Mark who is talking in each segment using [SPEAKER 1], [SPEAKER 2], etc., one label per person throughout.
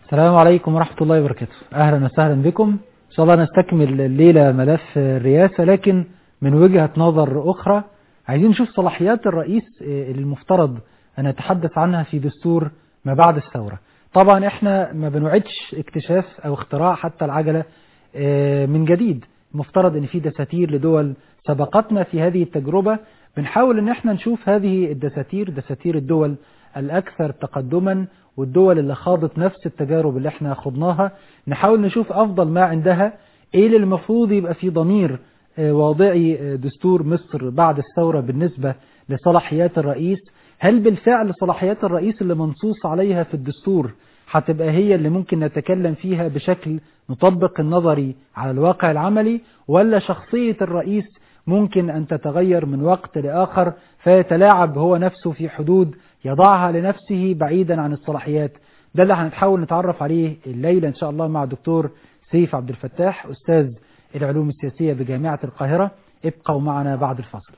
[SPEAKER 1] السلام عليكم ورحمة الله وبركاته أهلا وسهلا بكم إن شاء الله نستكمل الليلة ملف الرئاسة لكن من وجهة نظر أخرى عايزين نشوف صلاحيات الرئيس اللي المفترض أن نتحدث عنها في دستور ما بعد الثورة طبعا احنا ما بنوعدش اكتشاف أو اختراع حتى العجلة من جديد مفترض ان في دساتير لدول سبقتنا في هذه التجربة بنحاول ان احنا نشوف هذه الدساتير دساتير الدول الأكثر تقدما والدول اللي خاضت نفس التجارب اللي احنا خضناها نحاول نشوف أفضل ما عندها ايه اللي المفروض يبقى في ضمير واضعي دستور مصر بعد الثورة بالنسبة لصلاحيات الرئيس هل بالفعل صلاحيات الرئيس اللي منصوص عليها في الدستور هتبقى هي اللي ممكن نتكلم فيها بشكل نطبق النظري على الواقع العملي ولا شخصية الرئيس ممكن أن تتغير من وقت لآخر فيتلاعب هو نفسه في حدود يضعها لنفسه بعيدا عن الصلاحيات ده اللي هنتحاول نتعرف عليه الليلة إن شاء الله مع الدكتور سيف عبد الفتاح أستاذ العلوم السياسية بجامعة القاهرة ابقوا معنا بعد الفاصل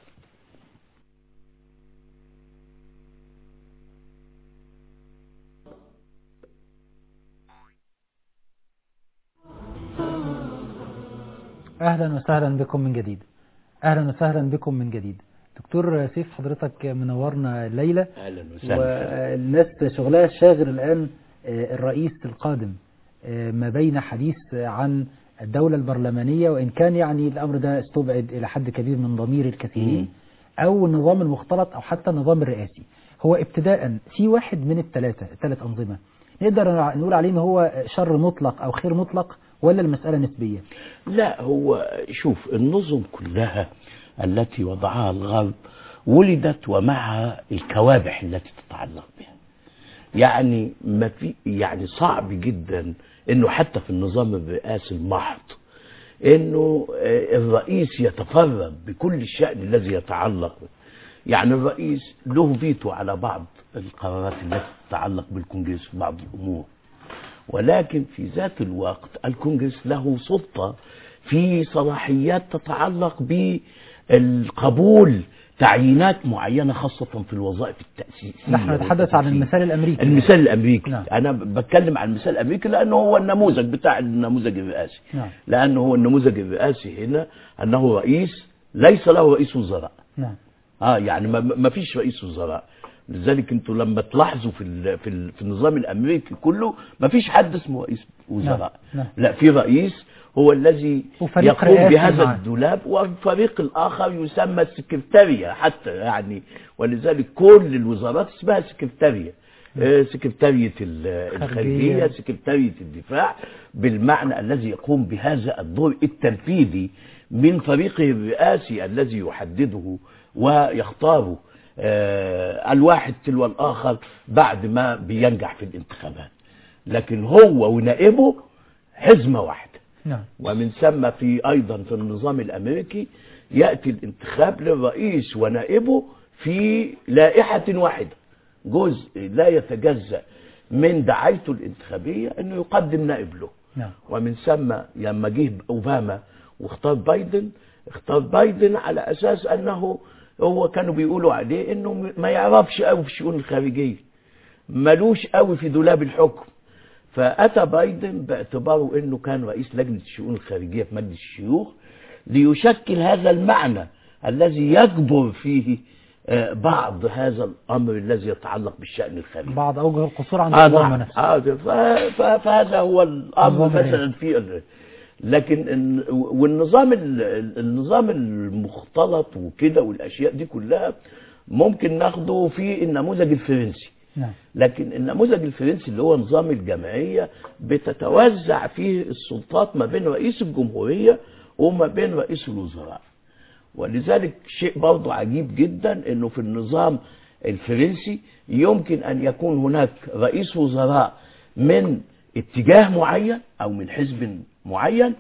[SPEAKER 1] أهلا وسهلا بكم من جديد أهلا وسهلا بكم من جديد دكتور سيف حضرتك منورنا الليلة
[SPEAKER 2] اهلا وسهلا
[SPEAKER 1] والناس شغلها الشاغل الآن الرئيس القادم ما بين حديث عن الدولة البرلمانية وإن كان يعني الأمر ده استبعد إلى حد كبير من ضمير الكثيرين أو النظام المختلط أو حتى النظام الرئاسي هو ابتداء في واحد من الثلاثة الثلاث أنظمة نقدر نقول عليه إن هو شر مطلق أو خير مطلق ولا المسألة نسبية
[SPEAKER 2] لا هو شوف النظم كلها التي وضعها الغرب ولدت ومعها الكوابح التي تتعلق بها يعني ما في يعني صعب جدا انه حتى في النظام الرئاسي المحض انه الرئيس يتفرد بكل الشأن الذي يتعلق به يعني الرئيس له فيتو على بعض القرارات التي تتعلق بالكونجرس في بعض الامور ولكن في ذات الوقت الكونجرس له سلطة في صلاحيات تتعلق بالقبول تعيينات معينة خاصة في الوظائف التأسيسية
[SPEAKER 1] نحن نتحدث عن المثال الأمريكي
[SPEAKER 2] المثال الأمريكي
[SPEAKER 1] نعم.
[SPEAKER 2] أنا بتكلم عن المثال الأمريكي لأنه هو النموذج بتاع النموذج الرئاسي
[SPEAKER 1] نعم.
[SPEAKER 2] لأنه هو النموذج الرئاسي هنا أنه رئيس ليس له رئيس وزراء
[SPEAKER 1] نعم
[SPEAKER 2] اه يعني ما, ما فيش رئيس وزراء لذلك انتوا لما تلاحظوا في ال في, ال في النظام الامريكي كله ما فيش حد اسمه رئيس وزراء
[SPEAKER 1] نعم.
[SPEAKER 2] لا في رئيس هو الذي
[SPEAKER 1] وفريق
[SPEAKER 2] يقوم
[SPEAKER 1] رئاسي
[SPEAKER 2] بهذا
[SPEAKER 1] معه.
[SPEAKER 2] الدولاب والفريق الاخر يسمى السكرتارية حتى يعني ولذلك كل الوزارات اسمها سكرتارية آه، سكرتارية ال- الخارجية سكرتارية الدفاع بالمعنى الذي يقوم بهذا الدور التنفيذي من فريقه الرئاسي الذي يحدده ويختاره آه، الواحد تلو الآخر بعد ما بينجح في الانتخابات لكن هو ونائبه حزمة واحدة
[SPEAKER 1] نعم
[SPEAKER 2] ومن ثم في أيضا في النظام الأمريكي يأتي الانتخاب للرئيس ونائبه في لائحة واحدة جزء لا يتجزأ من دعايته الانتخابية أنه يقدم نائب له
[SPEAKER 1] نعم
[SPEAKER 2] ومن ثم لما جه أوباما واختار بايدن اختار بايدن على أساس أنه هو كانوا بيقولوا عليه أنه ما يعرفش قوي في الشؤون الخارجية ملوش قوي في دولاب الحكم فأتى بايدن باعتباره أنه كان رئيس لجنة الشؤون الخارجية في مجلس الشيوخ ليشكل هذا المعنى الذي يكبر فيه آه، بعض هذا الأمر الذي يتعلق بالشأن الخارجي
[SPEAKER 1] بعض أوجه القصور عند
[SPEAKER 2] آه
[SPEAKER 1] أوباما
[SPEAKER 2] نعم.
[SPEAKER 1] نفسه
[SPEAKER 2] آه ف- ف- فهذا هو الامر
[SPEAKER 1] نظام
[SPEAKER 2] مثلا في ال- لكن ال- والنظام ال- النظام المختلط وكده والاشياء دي كلها ممكن ناخده في النموذج الفرنسي
[SPEAKER 1] نعم
[SPEAKER 2] لكن النموذج الفرنسي اللي هو نظام الجمعية بتتوزع فيه السلطات ما بين رئيس الجمهورية وما بين رئيس الوزراء ولذلك شيء برضه عجيب جدا انه في النظام الفرنسي يمكن ان يكون هناك رئيس وزراء من اتجاه معين او من حزب معين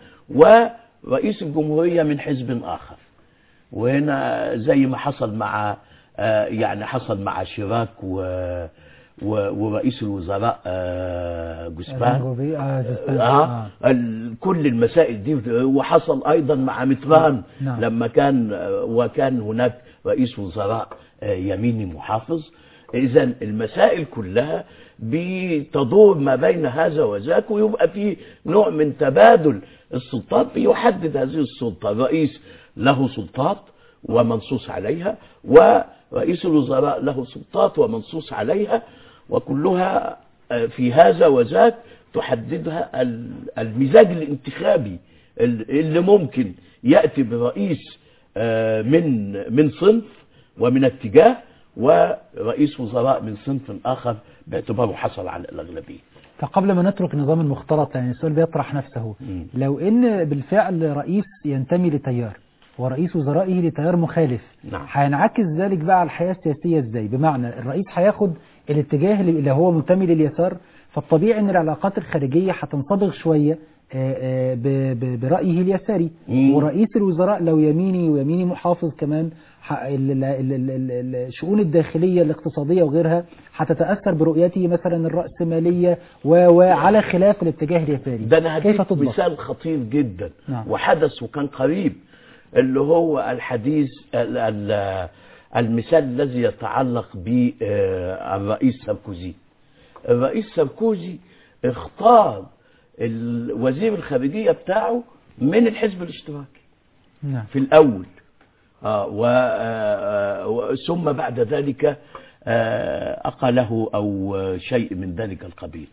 [SPEAKER 2] ورئيس الجمهورية من حزب اخر وهنا زي ما حصل مع آه، يعني حصل مع شيراك و و- ورئيس الوزراء آه، جوسبان
[SPEAKER 1] جوفي- آه، جوسبان.
[SPEAKER 2] آه
[SPEAKER 1] آه.
[SPEAKER 2] ال- كل المسائل دي وحصل ايضا مع متران
[SPEAKER 1] نعم.
[SPEAKER 2] لما كان آه، وكان هناك رئيس وزراء آه، يميني محافظ اذا المسائل كلها بتدور ما بين هذا وذاك ويبقى في نوع من تبادل السلطات بيحدد هذه السلطه الرئيس له سلطات ومنصوص عليها ورئيس الوزراء له سلطات ومنصوص عليها وكلها آه، في هذا وذاك تحددها ال- المزاج الانتخابي ال- اللي ممكن ياتي برئيس آه، من من صنف ومن اتجاه ورئيس وزراء من صنف اخر باعتباره حصل على الاغلبيه.
[SPEAKER 1] فقبل ما نترك نظام المختلط يعني السؤال بيطرح نفسه
[SPEAKER 2] مم.
[SPEAKER 1] لو ان بالفعل رئيس ينتمي لتيار ورئيس وزرائه لتيار مخالف
[SPEAKER 2] نعم.
[SPEAKER 1] هينعكس ذلك بقى على الحياة السياسية ازاي بمعنى الرئيس هياخد الاتجاه اللي اللي هو منتمي لليسار فالطبيعي ان العلاقات الخارجية هتنصبغ شوية آه، آه، ب- ب- برأيه اليساري
[SPEAKER 2] مم.
[SPEAKER 1] ورئيس الوزراء لو يميني ويميني محافظ كمان ح- ال- ال- ال- ال- ال- الشؤون الداخلية الاقتصادية وغيرها هتتأثر برؤيته مثلا الرأسمالية و- وعلى خلاف الاتجاه اليساري
[SPEAKER 2] ده انا
[SPEAKER 1] كيف
[SPEAKER 2] هديك
[SPEAKER 1] تطبق؟
[SPEAKER 2] مثال خطير جدا
[SPEAKER 1] نعم.
[SPEAKER 2] وحدث وكان قريب اللي هو الحديث ال- ال- المثال الذي يتعلق بالرئيس ساركوزي الرئيس ساركوزي اختار ال- وزير الخارجية بتاعه من الحزب الاشتراكي
[SPEAKER 1] نعم
[SPEAKER 2] في الأول آه و آه، و- ثم بعد ذلك آه، أقله أو آه، شيء من ذلك القبيل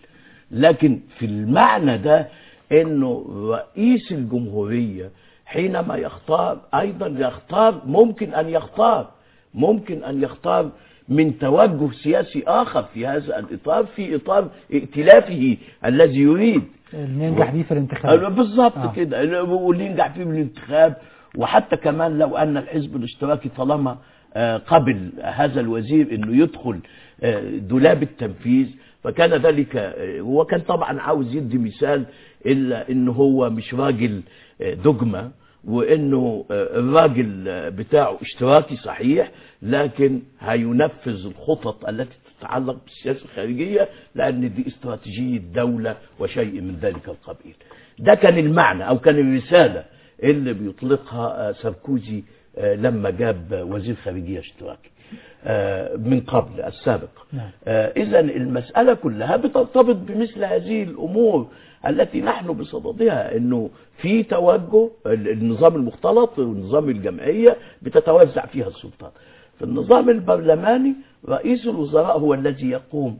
[SPEAKER 2] لكن في المعنى ده أنه رئيس الجمهورية حينما يختار أيضا يختار ممكن أن يختار ممكن أن يختار من توجه سياسي آخر في هذا الإطار في إطار ائتلافه الذي يريد
[SPEAKER 1] اللي ينجح بيه في الانتخاب
[SPEAKER 2] أيوة بالظبط
[SPEAKER 1] آه.
[SPEAKER 2] آه. كده واللي ينجح فيه بالانتخاب وحتى كمان لو ان الحزب الاشتراكي طالما آه، قبل هذا الوزير انه يدخل آه، دولاب التنفيذ فكان ذلك آه، هو كان طبعا عاوز يدي مثال الا انه هو مش راجل آه، دجمه وانه آه، الراجل آه، بتاعه اشتراكي صحيح لكن هينفذ الخطط التي تتعلق بالسياسه الخارجيه لان دي استراتيجيه دوله وشيء من ذلك القبيل. ده كان المعنى او كان الرساله اللي بيطلقها آه، ساركوزي آه، لما جاب وزير خارجيه اشتراكي آه، من قبل السابق.
[SPEAKER 1] نعم.
[SPEAKER 2] اذا المساله كلها بترتبط بمثل هذه الامور التي نحن بصددها انه في توجه ال- النظام المختلط والنظام الجمعيه بتتوزع فيها السلطات. في النظام البرلماني رئيس الوزراء هو الذي يقوم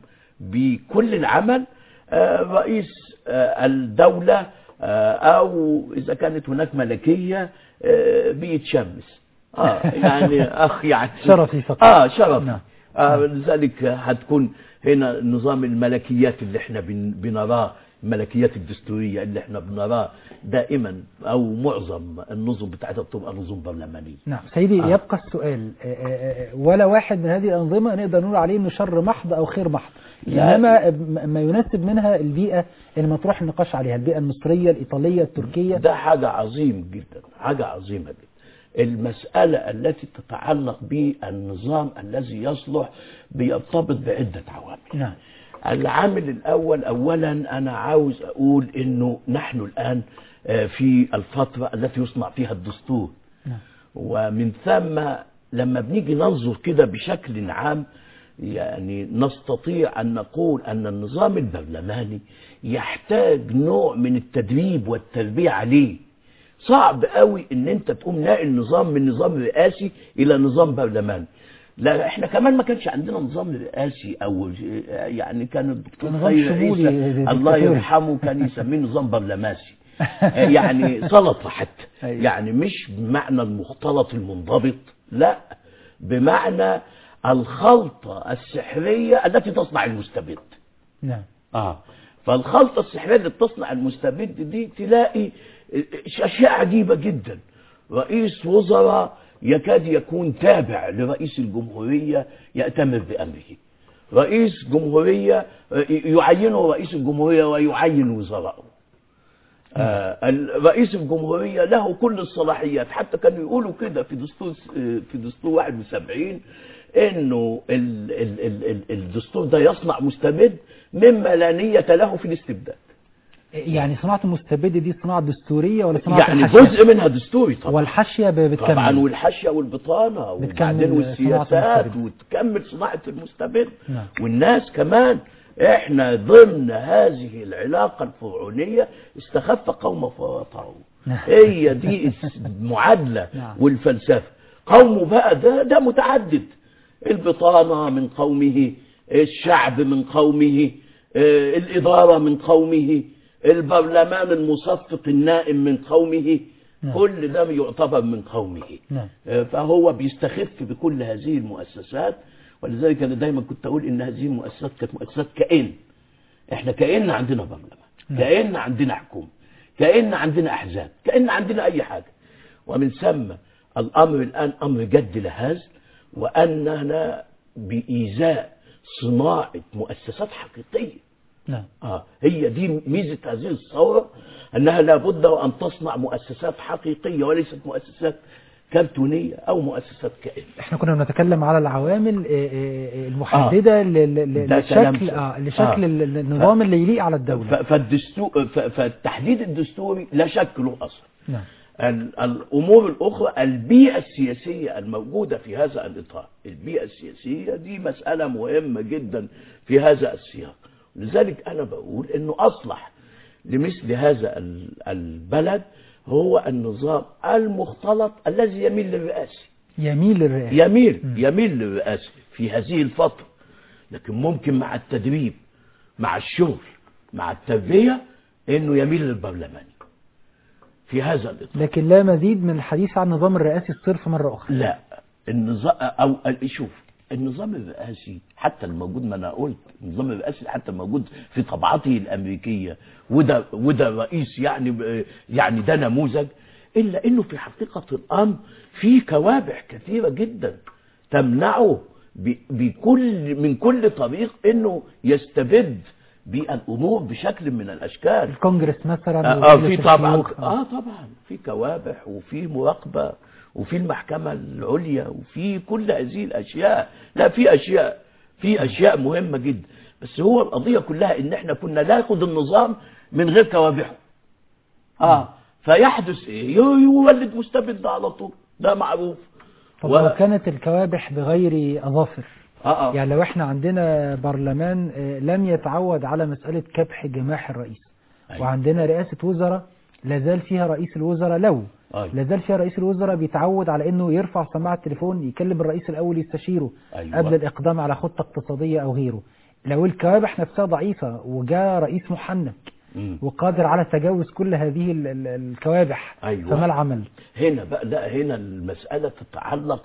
[SPEAKER 2] بكل العمل آه، رئيس آه، الدولة آه، أو إذا كانت هناك ملكية آه، بيتشمس آه يعني أخ يعني
[SPEAKER 1] شرفي فقط.
[SPEAKER 2] آه شرفي
[SPEAKER 1] نعم.
[SPEAKER 2] آه لذلك هتكون هنا نظام الملكيات اللي احنا بن- بنراه الملكيات الدستورية اللي احنا بنراه دائما أو معظم النظم بتاعتها بتبقى نظم برلمانية
[SPEAKER 1] نعم سيدي
[SPEAKER 2] آه.
[SPEAKER 1] يبقى السؤال آه، آه، آه، ولا واحد من هذه الأنظمة نقدر نقول عليه إنه شر محض أو خير محض
[SPEAKER 2] لا.
[SPEAKER 1] إنما م- ما يناسب منها البيئة اللي مطروح النقاش عليها البيئة المصرية الإيطالية التركية
[SPEAKER 2] ده حاجة عظيم جدا حاجة عظيمة جدا المسألة التي تتعلق بالنظام الذي يصلح بيرتبط بعدة عوامل
[SPEAKER 1] نعم
[SPEAKER 2] العامل الأول أولا أنا عاوز أقول أنه نحن الآن آه، في الفترة التي يصنع فيها الدستور
[SPEAKER 1] نعم
[SPEAKER 2] ومن ثم لما بنيجي ننظر كده بشكل عام يعني نستطيع أن نقول أن النظام البرلماني يحتاج نوع من التدريب والتربية عليه صعب قوي ان انت تقوم ناقل نظام من نظام رئاسي الى نظام برلماني لا احنا كمان ما كانش عندنا نظام رئاسي او يعني كان الدكتور
[SPEAKER 1] نظام
[SPEAKER 2] خير
[SPEAKER 1] شمولي
[SPEAKER 2] عيسى الله
[SPEAKER 1] ديكتاتوري.
[SPEAKER 2] يرحمه كان يسميه نظام برلماسي يعني سلطه حتى
[SPEAKER 1] أيوة.
[SPEAKER 2] يعني مش بمعنى المختلط المنضبط لا بمعنى الخلطه السحريه التي تصنع المستبد
[SPEAKER 1] نعم
[SPEAKER 2] اه فالخلطة السحرية اللي بتصنع المستبد دي تلاقي أشياء عجيبة جدا رئيس وزراء يكاد يكون تابع لرئيس الجمهورية يأتمر بأمره رئيس جمهورية يعينه رئيس الجمهورية ويعين وزراءه آه ال- رئيس الجمهورية له كل الصلاحيات حتى كانوا يقولوا كده في دستور في دستور 71 انه ال ال ال ال الدستور ده يصنع مستبد مما لا نية له في الاستبداد
[SPEAKER 1] يعني صناعة المستبد دي صناعة دستورية ولا صناعة
[SPEAKER 2] يعني
[SPEAKER 1] الحاشية؟
[SPEAKER 2] جزء منها دستوري طبعا
[SPEAKER 1] والحاشية ب- بتكمل
[SPEAKER 2] طبعا والحاشيه والبطانه
[SPEAKER 1] بتكمل
[SPEAKER 2] وبعدين
[SPEAKER 1] صناعة
[SPEAKER 2] والسياسات
[SPEAKER 1] المستبد.
[SPEAKER 2] وتكمل صناعه المستبد
[SPEAKER 1] نعم.
[SPEAKER 2] والناس كمان احنا ضمن هذه العلاقه الفرعونيه استخف قوم فوطعوا
[SPEAKER 1] نعم.
[SPEAKER 2] هي دي المعادله
[SPEAKER 1] نعم.
[SPEAKER 2] والفلسفه قومه بقى ده ده متعدد البطانه من قومه الشعب من قومه آه، الاداره من قومه البرلمان المصفق النائم من قومه
[SPEAKER 1] نعم.
[SPEAKER 2] كل ده يعتبر من قومه
[SPEAKER 1] نعم.
[SPEAKER 2] فهو بيستخف بكل هذه المؤسسات ولذلك انا دايما كنت اقول ان هذه المؤسسات كانت مؤسسات كائن احنا كائن عندنا برلمان كائن عندنا حكومه كائن عندنا احزاب كائن عندنا اي حاجه ومن ثم الامر الان امر جد لهذا واننا بايذاء صناعه مؤسسات حقيقيه
[SPEAKER 1] نعم
[SPEAKER 2] آه هي دي ميزة هذه الثورة أنها لابد وأن تصنع مؤسسات حقيقية وليست مؤسسات كرتونية أو مؤسسات كائن
[SPEAKER 1] احنا كنا بنتكلم على العوامل آه، آه، المحددة ل- ل- ل-
[SPEAKER 2] ده كلام
[SPEAKER 1] لشكل
[SPEAKER 2] س-
[SPEAKER 1] آه لشكل
[SPEAKER 2] آه.
[SPEAKER 1] ال- ال- النظام اللي يليق على
[SPEAKER 2] ف-
[SPEAKER 1] الدولة
[SPEAKER 2] فالدستور ف- فالتحديد الدستوري لا شك له أصل
[SPEAKER 1] نعم
[SPEAKER 2] ال- الأمور الأخرى البيئة السياسية الموجودة في هذا الإطار البيئة السياسية دي مسألة مهمة جدا في هذا السياق لذلك أنا بقول أنه أصلح لمثل هذا ال- البلد هو النظام المختلط الذي يميل للرئاسي
[SPEAKER 1] يميل للرئاسة
[SPEAKER 2] يميل يميل للرئاسة في هذه الفترة لكن ممكن مع التدريب مع الشغل مع التربية انه يميل للبرلماني في هذا الإطار
[SPEAKER 1] لكن لا مزيد من الحديث عن النظام الرئاسي الصرف مرة أخرى
[SPEAKER 2] لا النظام او ال- شوف النظام الرئاسي حتى الموجود ما انا قلت النظام الرئاسي حتى موجود في طبعته الامريكيه وده وده رئيس يعني ب- يعني ده نموذج الا انه في حقيقه الامر في كوابح كثيره جدا تمنعه ب- بكل من كل طريق انه يستبد بالامور بشكل من الاشكال
[SPEAKER 1] الكونجرس مثلا
[SPEAKER 2] اه في
[SPEAKER 1] ومجلس
[SPEAKER 2] طبعا
[SPEAKER 1] الشيوخ.
[SPEAKER 2] اه طبعا في كوابح وفي مراقبه وفي المحكمه العليا وفي كل هذه الاشياء لا في اشياء في اشياء مهمه جدا بس هو القضيه كلها ان احنا كنا ناخد النظام من غير كوابحه اه فيحدث ايه يولد مستبد على طول ده معروف
[SPEAKER 1] طب
[SPEAKER 2] و-
[SPEAKER 1] لو كانت الكوابح بغير أظافر
[SPEAKER 2] اه اه
[SPEAKER 1] يعني لو احنا عندنا برلمان آه، لم يتعود على مسألة كبح جماح الرئيس
[SPEAKER 2] أيوة.
[SPEAKER 1] وعندنا رئاسة وزراء لازال فيها رئيس الوزراء لو
[SPEAKER 2] أيوة.
[SPEAKER 1] لازال فيها رئيس الوزراء بيتعود على انه يرفع سماعة التليفون يكلم الرئيس الاول يستشيره
[SPEAKER 2] أيوة.
[SPEAKER 1] قبل الاقدام على خطة اقتصادية او غيره لو الكوابح نفسها ضعيفة وجاء رئيس محنك
[SPEAKER 2] مم.
[SPEAKER 1] وقادر على تجاوز كل هذه ال- ال- الكوابح
[SPEAKER 2] أيوة.
[SPEAKER 1] فما العمل
[SPEAKER 2] هنا بقى لا هنا المسألة تتعلق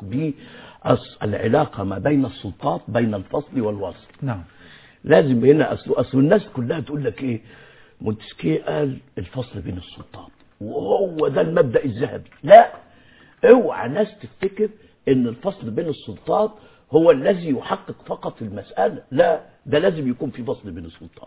[SPEAKER 2] بالعلاقة ما بين السلطات بين الفصل والوصل
[SPEAKER 1] نعم
[SPEAKER 2] لازم هنا أصل, أصل الناس كلها تقول لك إيه مونتسكيه قال الفصل بين السلطات وهو ده المبدأ الذهبي لا اوعى ناس تفتكر ان الفصل بين السلطات هو الذي يحقق فقط المسألة لا ده لازم يكون في فصل بين السلطات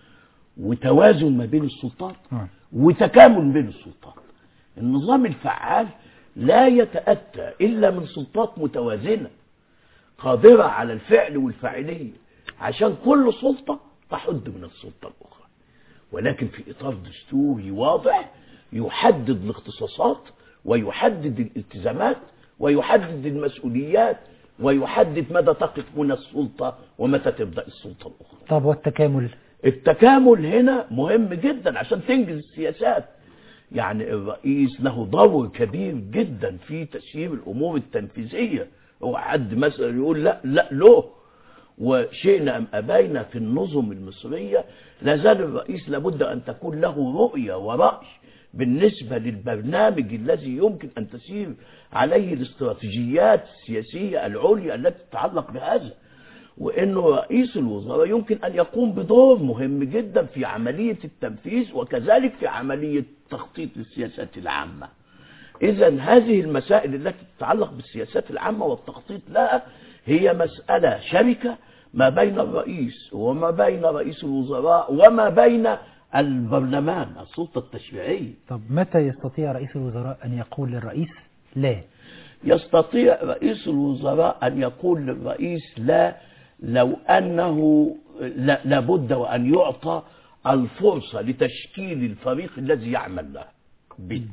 [SPEAKER 2] وتوازن ما بين السلطات
[SPEAKER 1] نعم.
[SPEAKER 2] وتكامل بين السلطات النظام الفعال لا يتأتى إلا من سلطات متوازنة قادرة على الفعل والفاعلية عشان كل سلطة تحد من السلطة الأخرى ولكن في إطار دستوري واضح يحدد الاختصاصات ويحدد الالتزامات ويحدد المسؤوليات ويحدد متى تقف هنا السلطة ومتى تبدأ السلطة الأخرى
[SPEAKER 1] طب والتكامل
[SPEAKER 2] التكامل هنا مهم جدا عشان تنجز السياسات يعني الرئيس له دور كبير جدا في تسيير الامور التنفيذيه هو حد مثلا يقول لا لا له وشئنا ام ابينا في النظم المصريه لا زال الرئيس لابد ان تكون له رؤيه وراي بالنسبه للبرنامج الذي يمكن ان تسير عليه الاستراتيجيات السياسيه العليا التي تتعلق بهذا وانه رئيس الوزراء يمكن ان يقوم بدور مهم جدا في عمليه التنفيذ وكذلك في عمليه تخطيط السياسات العامه. اذا هذه المسائل التي تتعلق بالسياسات العامه والتخطيط لها هي مساله شركه ما بين الرئيس وما بين رئيس الوزراء وما بين البرلمان السلطه التشريعيه.
[SPEAKER 1] طب متى يستطيع رئيس الوزراء أن يقول للرئيس لا
[SPEAKER 2] يستطيع رئيس الوزراء أن يقول للرئيس لا لو أنه لا- لابد وأن يعطى الفرصة لتشكيل الفريق الذي يعمل له به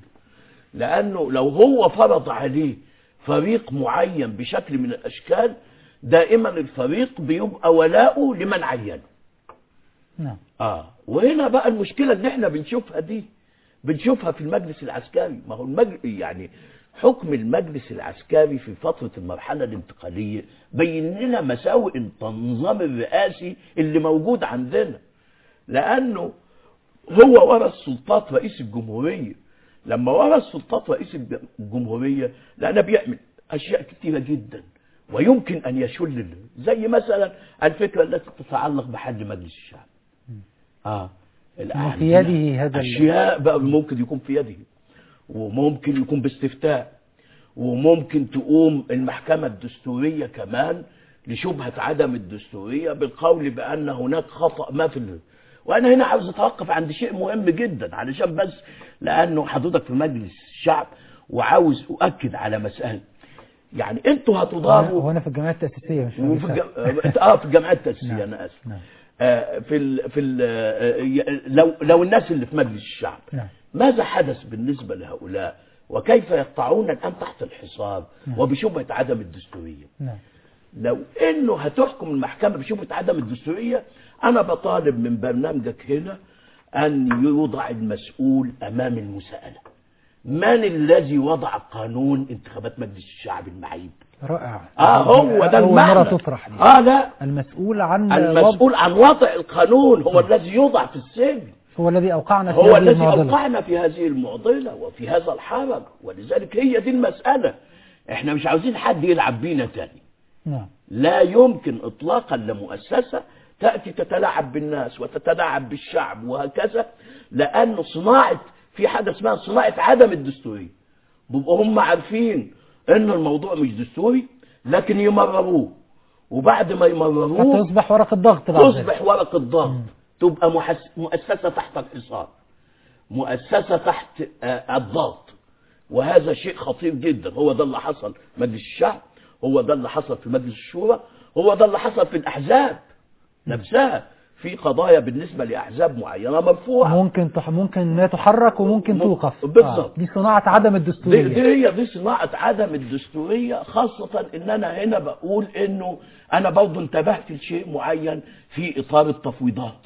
[SPEAKER 2] لأنه لو هو فرض عليه فريق معين بشكل من الأشكال دائما الفريق بيبقى ولاؤه لمن عينه
[SPEAKER 1] نعم
[SPEAKER 2] اه وهنا بقى المشكله اللي احنا بنشوفها دي بنشوفها في المجلس العسكري ما هو المجلس يعني حكم المجلس العسكري في فترة المرحلة الانتقالية بين لنا مساوئ التنظيم الرئاسي اللي موجود عندنا لأنه هو ورث سلطات رئيس الجمهورية لما ورث سلطات رئيس الج- الجمهورية لأنه بيعمل أشياء كثيرة جدا ويمكن أن يشل زي مثلا الفكرة التي تتعلق بحل مجلس الشعب آه
[SPEAKER 1] إنه في يده هذا ال-
[SPEAKER 2] أشياء بقى ممكن يكون في يده وممكن يكون باستفتاء وممكن تقوم المحكمة الدستورية كمان لشبهة عدم الدستورية بالقول بأن هناك خطأ ما في ال... وأنا هنا عاوز أتوقف عند شيء مهم جدا علشان بس لأنه حضرتك في مجلس الشعب وعاوز أؤكد على مسألة يعني أنتوا هتضاربوا
[SPEAKER 1] هو أنا في الجمعية التأسيسية مش في
[SPEAKER 2] وفي
[SPEAKER 1] المجلس.
[SPEAKER 2] الجم... اه في الجامعات التأسيسية
[SPEAKER 1] نعم.
[SPEAKER 2] أنا آسف
[SPEAKER 1] نعم
[SPEAKER 2] آه، في ال... في ال... آه، ي- لو لو الناس اللي في مجلس الشعب
[SPEAKER 1] نعم
[SPEAKER 2] ماذا حدث بالنسبة لهؤلاء وكيف يقطعون الآن تحت الحصار
[SPEAKER 1] نعم.
[SPEAKER 2] وبشبهة عدم الدستورية
[SPEAKER 1] نعم
[SPEAKER 2] لو انه هتحكم المحكمة بشبهة عدم الدستورية انا بطالب من برنامجك هنا ان يوضع المسؤول امام المساءلة من الذي وضع قانون انتخابات مجلس الشعب المعيب
[SPEAKER 1] رائع
[SPEAKER 2] اه هو ده
[SPEAKER 1] أول
[SPEAKER 2] المعنى
[SPEAKER 1] مرة تطرح دي
[SPEAKER 2] اه لا
[SPEAKER 1] المسؤول عن وضع
[SPEAKER 2] المسؤول عن وضع القانون هو الذي يوضع في السجن
[SPEAKER 1] هو الذي أوقعنا في
[SPEAKER 2] هو
[SPEAKER 1] هذه
[SPEAKER 2] الذي
[SPEAKER 1] المعضلة
[SPEAKER 2] أوقعنا في هذه المعضلة وفي هذا الحرج ولذلك هي دي المسألة احنا مش عاوزين حد يلعب بينا تاني
[SPEAKER 1] نعم
[SPEAKER 2] لا يمكن اطلاقا لمؤسسة تأتي تتلاعب بالناس وتتلاعب بالشعب وهكذا لأن صناعة في حاجة اسمها صناعة عدم الدستورية بيبقوا هم عارفين ان الموضوع مش دستوري لكن يمرروه وبعد ما
[SPEAKER 1] حتى
[SPEAKER 2] يمرروه
[SPEAKER 1] يصبح ورقة ضغط بعد ذلك.
[SPEAKER 2] تصبح ورقة ضغط
[SPEAKER 1] مم.
[SPEAKER 2] تبقى محس... مؤسسة تحت الحصار مؤسسة تحت آه، الضغط وهذا شيء خطير جدا هو ده اللي حصل في مجلس الشعب هو ده اللي حصل في مجلس الشورى هو ده اللي حصل في الأحزاب نفسها في قضايا بالنسبة لأحزاب معينة مرفوعة
[SPEAKER 1] ممكن تح... ممكن لا تحرك وممكن
[SPEAKER 2] مم-
[SPEAKER 1] توقف
[SPEAKER 2] بالظبط.
[SPEAKER 1] دي صناعة عدم
[SPEAKER 2] دي,
[SPEAKER 1] الدستورية
[SPEAKER 2] دي هي دي صناعة عدم الدستورية خاصة ان انا هنا بقول انه انا برضه انتبهت لشيء معين في اطار التفويضات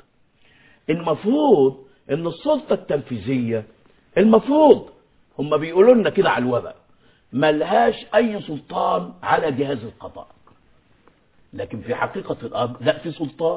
[SPEAKER 2] المفروض ان السلطة التنفيذية المفروض هم بيقولوا لنا كده على الورق ملهاش اي سلطان على جهاز القضاء لكن في حقيقة الامر لا في سلطان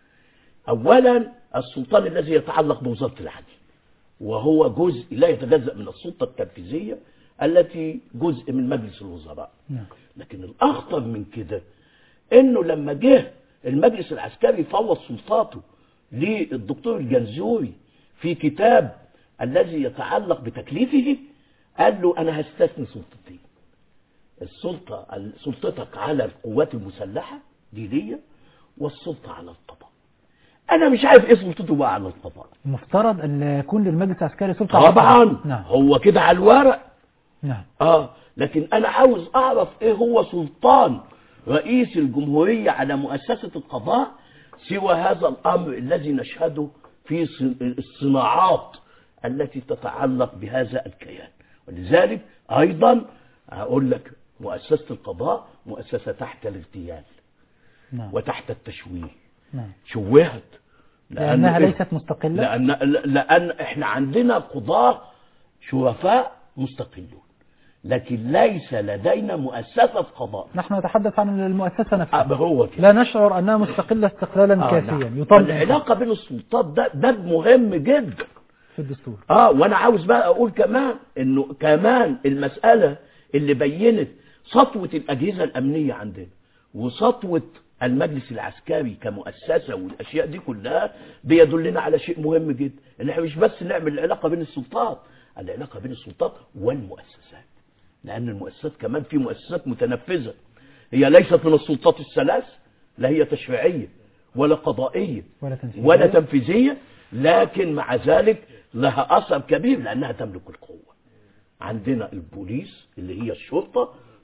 [SPEAKER 2] اولا السلطان الذي يتعلق بوزارة العدل وهو جزء لا يتجزأ من السلطة التنفيذية التي جزء من مجلس الوزراء
[SPEAKER 1] نعم.
[SPEAKER 2] لكن الأخطر من كده إنه لما جه المجلس العسكري فوض سلطاته للدكتور الجنزوري في كتاب الذي يتعلق بتكليفه قال له أنا هستثني سلطتين السلطة سلطتك على القوات المسلحة دي ليا والسلطة على القضاء أنا مش عارف إيه سلطته بقى على القضاء
[SPEAKER 1] المفترض أن يكون للمجلس العسكري سلطة على
[SPEAKER 2] طبعا
[SPEAKER 1] القضاء. نعم
[SPEAKER 2] هو كده على الورق
[SPEAKER 1] نعم
[SPEAKER 2] اه لكن انا عاوز اعرف ايه هو سلطان رئيس الجمهورية على مؤسسة القضاء سوى هذا الامر الذي نشهده في ص- الصناعات التي تتعلق بهذا الكيان ولذلك ايضا هقول لك مؤسسة القضاء مؤسسة تحت الاغتيال
[SPEAKER 1] نعم
[SPEAKER 2] وتحت التشويه
[SPEAKER 1] نعم
[SPEAKER 2] شوهت
[SPEAKER 1] لأنها
[SPEAKER 2] لأنه-
[SPEAKER 1] ليست مستقلة
[SPEAKER 2] لأن لأن إحنا عندنا قضاة شرفاء مستقلون لكن ليس لدينا مؤسسة قضاء
[SPEAKER 1] نحن نتحدث عن المؤسسة نفسها
[SPEAKER 2] آه هو كده
[SPEAKER 1] لا نشعر أنها مستقلة استقلالا
[SPEAKER 2] آه
[SPEAKER 1] كافيا
[SPEAKER 2] نعم.
[SPEAKER 1] يطمئن
[SPEAKER 2] العلاقة بين السلطات ده ده مهم جدا
[SPEAKER 1] في الدستور
[SPEAKER 2] اه وانا عاوز بقى اقول كمان انه كمان المسألة اللي بينت سطوة الاجهزة الامنية عندنا وسطوة المجلس العسكري كمؤسسة والاشياء دي كلها بيدلنا على شيء مهم جدا ان احنا مش بس نعمل العلاقة بين السلطات العلاقة بين السلطات والمؤسسات لان المؤسسات كمان في مؤسسات متنفذة هي ليست من السلطات الثلاث لا هي تشريعية ولا قضائية
[SPEAKER 1] ولا تنفيذية.
[SPEAKER 2] ولا تنفيذية لكن مع ذلك لها أثر كبير لأنها تملك القوة عندنا البوليس اللي هي الشرطة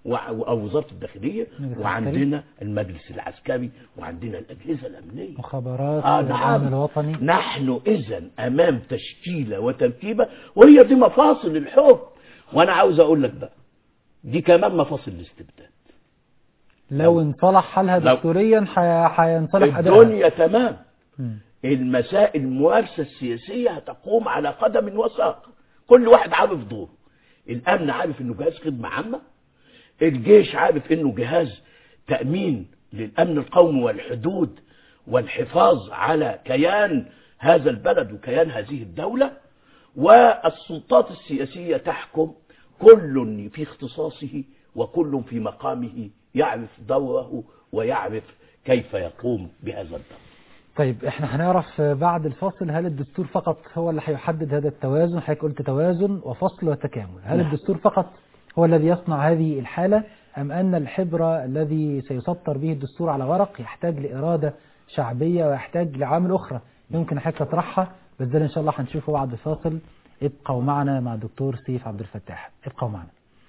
[SPEAKER 2] وع- او وزاره الداخليه
[SPEAKER 1] المجلس
[SPEAKER 2] وعندنا المجلس العسكري وعندنا الاجهزه الامنيه
[SPEAKER 1] مخابرات
[SPEAKER 2] آه
[SPEAKER 1] الامن
[SPEAKER 2] نعم
[SPEAKER 1] الوطني
[SPEAKER 2] نحن اذا امام تشكيله وتركيبه وهي دي مفاصل الحكم وانا عاوز اقول لك بقى دي كمان مفاصل الاستبداد
[SPEAKER 1] لو انصلح حالها
[SPEAKER 2] لو-
[SPEAKER 1] دستوريا حي- هينصلح ادائها
[SPEAKER 2] الدنيا تمام
[SPEAKER 1] مم.
[SPEAKER 2] المسائل الممارسة السياسية هتقوم على قدم وساق كل واحد عارف دوره الأمن عارف إنه جهاز خدمة عامة الجيش عارف إنه جهاز تأمين للأمن القومي والحدود والحفاظ على كيان هذا البلد وكيان هذه الدولة والسلطات السياسية تحكم كل في اختصاصه وكل في مقامه يعرف دوره ويعرف كيف يقوم بهذا الدور
[SPEAKER 1] طيب احنا هنعرف بعد الفاصل هل الدستور فقط هو اللي هيحدد هذا التوازن حضرتك قلت توازن وفصل وتكامل هل
[SPEAKER 2] نعم.
[SPEAKER 1] الدستور فقط هو الذي يصنع هذه الحالة أم أن الحبر الذي سيسطر به الدستور على ورق يحتاج لإرادة شعبية ويحتاج لعوامل أخرى يمكن حضرتك تطرحها بس ده إن شاء الله هنشوفه بعد الفاصل ابقوا معنا مع الدكتور سيف عبد الفتاح ابقوا معنا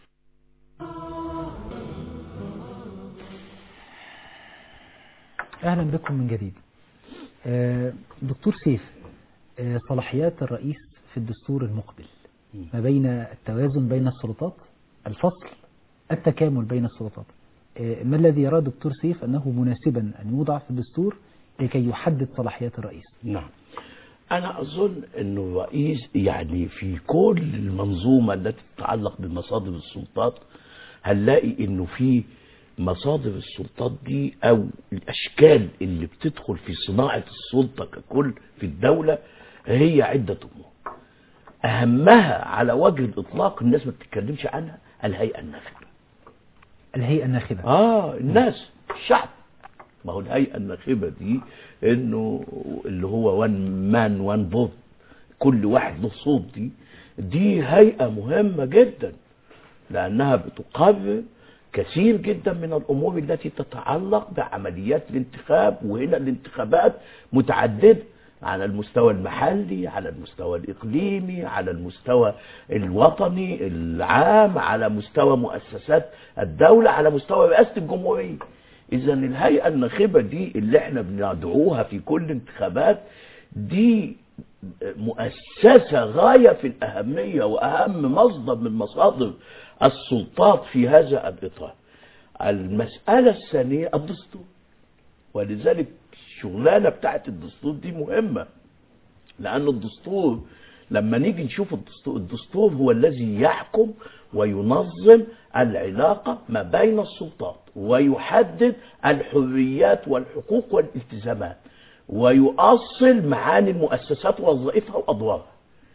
[SPEAKER 1] أهلا بكم من جديد آه، دكتور سيف آه، صلاحيات الرئيس في الدستور المقبل ما بين التوازن بين السلطات الفصل التكامل بين السلطات آه، ما الذي يراه دكتور سيف أنه مناسبا أن يوضع في الدستور لكي يحدد صلاحيات الرئيس
[SPEAKER 2] نعم أنا أظن أن الرئيس يعني في كل المنظومة التي تتعلق بمصادر السلطات هنلاقي أنه في مصادر السلطات دي أو الأشكال اللي بتدخل في صناعة السلطة ككل في الدولة هي عدة أمور أهمها على وجه الإطلاق الناس ما بتتكلمش عنها الهيئة الناخبة
[SPEAKER 1] الهيئة الناخبة
[SPEAKER 2] اه الناس الشعب ما هو الهيئه الناخبه دي انه اللي هو وان مان وان فوت كل واحد له صوت دي دي هيئه مهمه جدا لانها بتقرر كثير جدا من الامور التي تتعلق بعمليات الانتخاب وهنا الانتخابات متعدده على المستوى المحلي على المستوى الإقليمي على المستوى الوطني العام على مستوى مؤسسات الدولة على مستوى رئاسة الجمهورية إذا الهيئة الناخبة دي اللي احنا بندعوها في كل انتخابات دي مؤسسة غاية في الأهمية وأهم مصدر من مصادر السلطات في هذا الإطار المسألة الثانية الدستور ولذلك الشغلانة بتاعت الدستور دي مهمة لأن الدستور لما نيجي نشوف الدستور الدستور هو الذي يحكم وينظم العلاقة ما بين السلطات ويحدد الحريات والحقوق والالتزامات ويؤصل معاني المؤسسات ووظائفها وأدوارها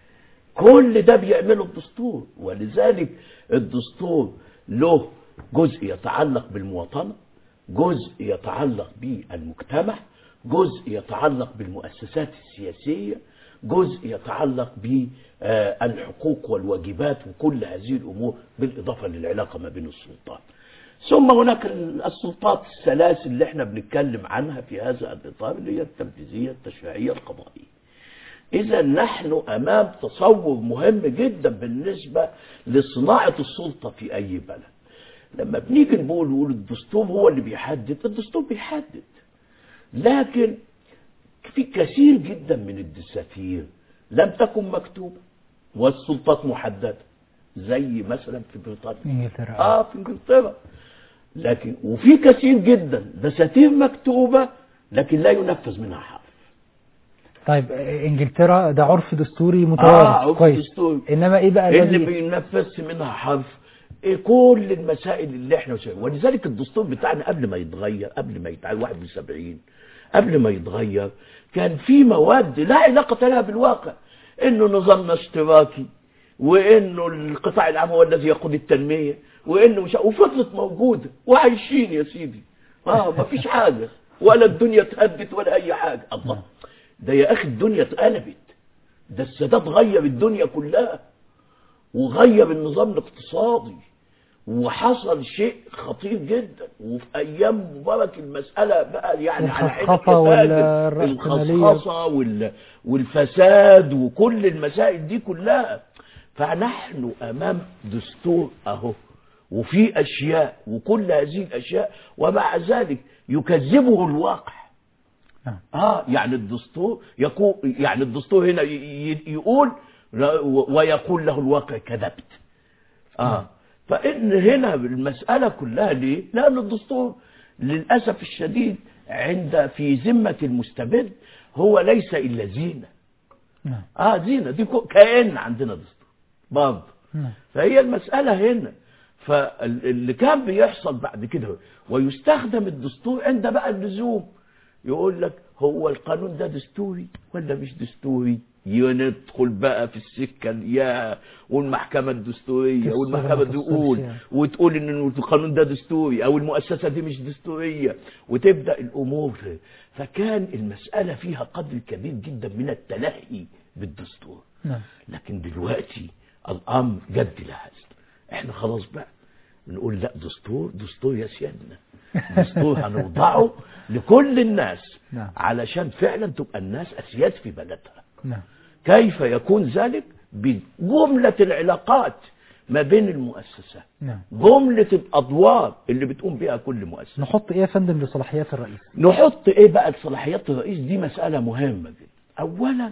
[SPEAKER 2] كل ده بيعمله الدستور ولذلك الدستور له جزء يتعلق بالمواطنة جزء يتعلق بالمجتمع جزء يتعلق بالمؤسسات السياسية جزء يتعلق بالحقوق والواجبات وكل هذه الأمور بالإضافة للعلاقة ما بين السلطات ثم هناك السلطات الثلاث اللي احنا بنتكلم عنها في هذا الإطار اللي هي التنفيذية التشريعية القضائية إذا نحن أمام تصور مهم جدا بالنسبة لصناعة السلطة في أي بلد لما بنيجي نقول نقول الدستور هو اللي بيحدد الدستور بيحدد لكن في كثير جدا من الدساتير لم تكن مكتوبة والسلطات محددة زي مثلا في بريطانيا
[SPEAKER 1] انجلترا
[SPEAKER 2] اه في انجلترا لكن وفي كثير جدا دساتير مكتوبة لكن لا ينفذ منها حرف
[SPEAKER 1] طيب آه، انجلترا ده عرف دستوري
[SPEAKER 2] اه
[SPEAKER 1] متوارث
[SPEAKER 2] عرف
[SPEAKER 1] كويس
[SPEAKER 2] دستوري
[SPEAKER 1] انما ايه بقى
[SPEAKER 2] اللي
[SPEAKER 1] الذي
[SPEAKER 2] بينفذش منها حرف إيه كل المسائل اللي احنا شايفها ولذلك الدستور بتاعنا قبل ما يتغير قبل ما يتعمل 71 قبل ما يتغير كان في مواد لا علاقة لها بالواقع انه نظامنا اشتراكي وانه القطاع العام هو الذي يقود التنمية وانه مش وفضلت موجودة وعايشين يا سيدي اه ما فيش حاجة ولا الدنيا اتهدت ولا اي حاجة الله ده يا اخي الدنيا اتقلبت ده السادات غير الدنيا كلها وغير النظام الاقتصادي وحصل شيء خطير جدا وفي ايام مبارك المساله بقى يعني على حين
[SPEAKER 1] الخصخصة وال-
[SPEAKER 2] الكفاية،
[SPEAKER 1] الرأسمالية.
[SPEAKER 2] الخصخصه وال والفساد وكل المسائل دي كلها فنحن امام دستور اهو وفي أشياء وكل هذه الأشياء ومع ذلك يكذبه الواقع
[SPEAKER 1] نعم.
[SPEAKER 2] اه يعني الدستور يقول يعني الدستور هنا ي- ي- يقول لا- و- ويقول له الواقع كذبت اه فان هنا المساله كلها ليه؟ لان الدستور للاسف الشديد عند في ذمه المستبد هو ليس الا زينه
[SPEAKER 1] نعم
[SPEAKER 2] اه زينه دي كو- كائن عندنا دستور برضه
[SPEAKER 1] نعم
[SPEAKER 2] فهي المسألة هنا فاللي كان بيحصل بعد كده ويستخدم الدستور عند بقى اللزوم يقول لك هو القانون ده دستوري ولا مش دستوري ندخل بقى في السكة يا والمحكمة الدستورية
[SPEAKER 1] تفصل
[SPEAKER 2] والمحكمة
[SPEAKER 1] ما تفصلش
[SPEAKER 2] تقول
[SPEAKER 1] يعني.
[SPEAKER 2] وتقول ان القانون ده دستوري او المؤسسة دي مش دستورية وتبدأ الامور فكان المسألة فيها قدر كبير جدا من التلهي بالدستور
[SPEAKER 1] نعم
[SPEAKER 2] لكن دلوقتي الامر جد لهذا احنا خلاص بقى نقول لا دستور دستور يا سيادنا دستور هنوضعه لكل الناس
[SPEAKER 1] نعم.
[SPEAKER 2] علشان فعلا تبقى الناس اسياد في بلدها
[SPEAKER 1] نعم
[SPEAKER 2] كيف يكون ذلك بجملة العلاقات ما بين المؤسسات
[SPEAKER 1] نعم
[SPEAKER 2] جملة الأدوار اللي بتقوم بها كل مؤسسة
[SPEAKER 1] نحط ايه يا فندم لصلاحيات الرئيس
[SPEAKER 2] نحط ايه بقى صلاحيات الرئيس دي مسألة مهمة جدا اولا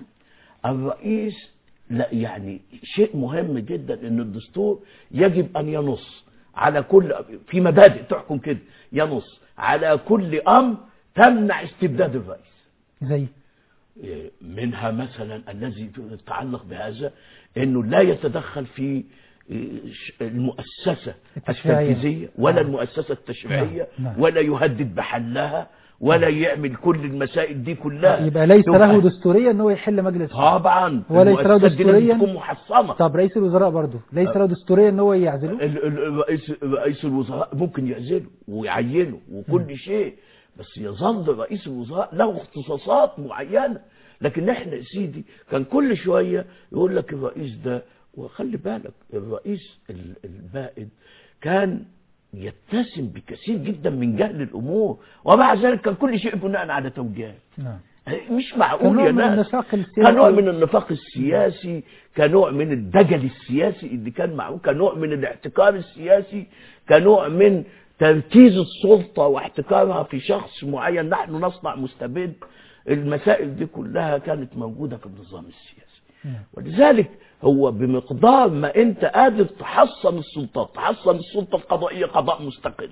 [SPEAKER 2] الرئيس لا يعني شيء مهم جدا ان الدستور يجب ان ينص على كل في مبادئ تحكم كده ينص على كل امر تمنع استبداد الرئيس
[SPEAKER 1] زي
[SPEAKER 2] إيه، منها مثلا الذي يتعلق بهذا انه لا يتدخل في إيه، ش- المؤسسة
[SPEAKER 1] التشريعية.
[SPEAKER 2] التنفيذية ولا
[SPEAKER 1] نعم.
[SPEAKER 2] المؤسسة التشريعية
[SPEAKER 1] نعم، نعم.
[SPEAKER 2] ولا يهدد بحلها ولا يعمل كل المسائل دي كلها
[SPEAKER 1] يبقى ليس
[SPEAKER 2] تبقى-
[SPEAKER 1] له دستورية ان هو يحل مجلس
[SPEAKER 2] طبعا
[SPEAKER 1] وليس له
[SPEAKER 2] المؤسسات دي لازم
[SPEAKER 1] دستورياً؟
[SPEAKER 2] تكون محصنة
[SPEAKER 1] طب رئيس الوزراء برضه ليس له دستورية ان هو يعزله
[SPEAKER 2] ال- ال- الرئيس رئيس الوزراء ممكن يعزله ويعينه وكل شيء بس يظل رئيس الوزراء له اختصاصات معينة لكن احنا يا سيدي كان كل شوية يقول لك الرئيس ده وخلي بالك الرئيس ال- البائد كان يتسم بكثير جدا من جهل الامور ومع ذلك كان كل شيء بناء على توجيهات
[SPEAKER 1] نعم
[SPEAKER 2] مش معقول
[SPEAKER 1] كنوع
[SPEAKER 2] يا
[SPEAKER 1] من
[SPEAKER 2] ناس
[SPEAKER 1] النفاق السياسي.
[SPEAKER 2] كنوع من النفاق السياسي كنوع من الدجل السياسي اللي كان معه كنوع من الاحتكار السياسي كنوع من تركيز السلطة واحتكارها في شخص معين نحن نصنع مستبد المسائل دي كلها كانت موجودة في النظام السياسي
[SPEAKER 1] نعم.
[SPEAKER 2] ولذلك هو بمقدار ما انت قادر تحصن السلطات تحصن السلطة القضائية قضاء مستقل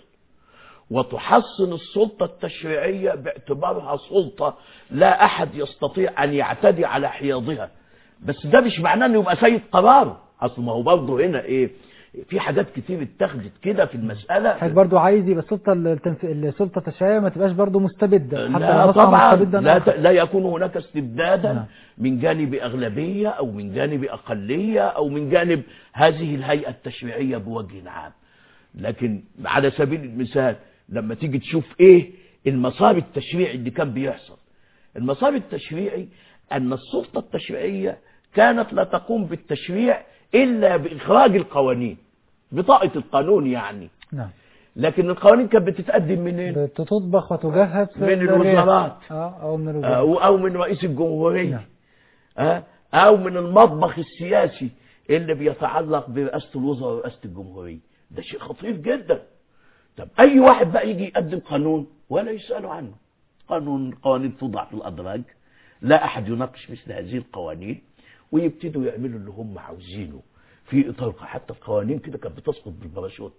[SPEAKER 2] وتحصن السلطة التشريعية باعتبارها سلطة لا أحد يستطيع أن يعتدي على حياضها بس ده مش معناه أنه يبقى سيد قراره أصل ما هو برضه هنا إيه في حاجات كتير اتخذت كده في المسألة
[SPEAKER 1] حضرتك برضه عايز يبقى السلطة التنف... السلطة التشريعية ما تبقاش برضه مستبدة حتى
[SPEAKER 2] لا
[SPEAKER 1] لو نصنع
[SPEAKER 2] طبعا
[SPEAKER 1] مستبدا
[SPEAKER 2] لا, ت-
[SPEAKER 1] آخر.
[SPEAKER 2] لا يكون هناك استبدادا
[SPEAKER 1] نعم.
[SPEAKER 2] من جانب أغلبية أو من جانب أقلية أو من جانب هذه الهيئة التشريعية بوجه عام لكن على سبيل المثال لما تيجي تشوف ايه المسار التشريعي اللي كان بيحصل المسار التشريعي ان السلطة التشريعية كانت لا تقوم بالتشريع الا باخراج القوانين بطاقة القانون يعني
[SPEAKER 1] نعم
[SPEAKER 2] لكن القوانين كانت بتتقدم منين
[SPEAKER 1] بتطبخ وتجهز في
[SPEAKER 2] من
[SPEAKER 1] الرئاسة.
[SPEAKER 2] الوزارات.
[SPEAKER 1] اه او من الوزارات
[SPEAKER 2] او أو من رئيس الجمهورية
[SPEAKER 1] نعم.
[SPEAKER 2] آه، او من المطبخ السياسي اللي بيتعلق برئاسة الوزراء ورئاسة الجمهورية ده شيء خطير جدا طب اي واحد بقى يجي يقدم قانون ولا يسألوا عنه قانون قوانين توضع في الادراج لا احد يناقش مثل هذه القوانين ويبتدوا يعملوا اللي هم عاوزينه في اطار حتى القوانين كده كانت بتسقط بالباراشوت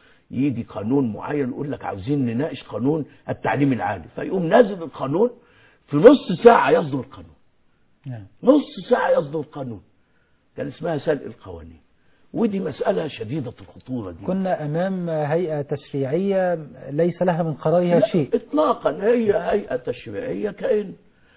[SPEAKER 2] يجي قانون معين يقول لك عاوزين نناقش قانون التعليم العالي فيقوم نازل القانون في نص ساعة يصدر القانون
[SPEAKER 1] نعم
[SPEAKER 2] نص ساعة يصدر القانون كان اسمها سلق القوانين ودي مسألة شديدة الخطورة دي
[SPEAKER 1] كنا امام هيئة تشريعية ليس لها من قرارها
[SPEAKER 2] لا،
[SPEAKER 1] شيء
[SPEAKER 2] اطلاقا هي هيئة تشريعية كائن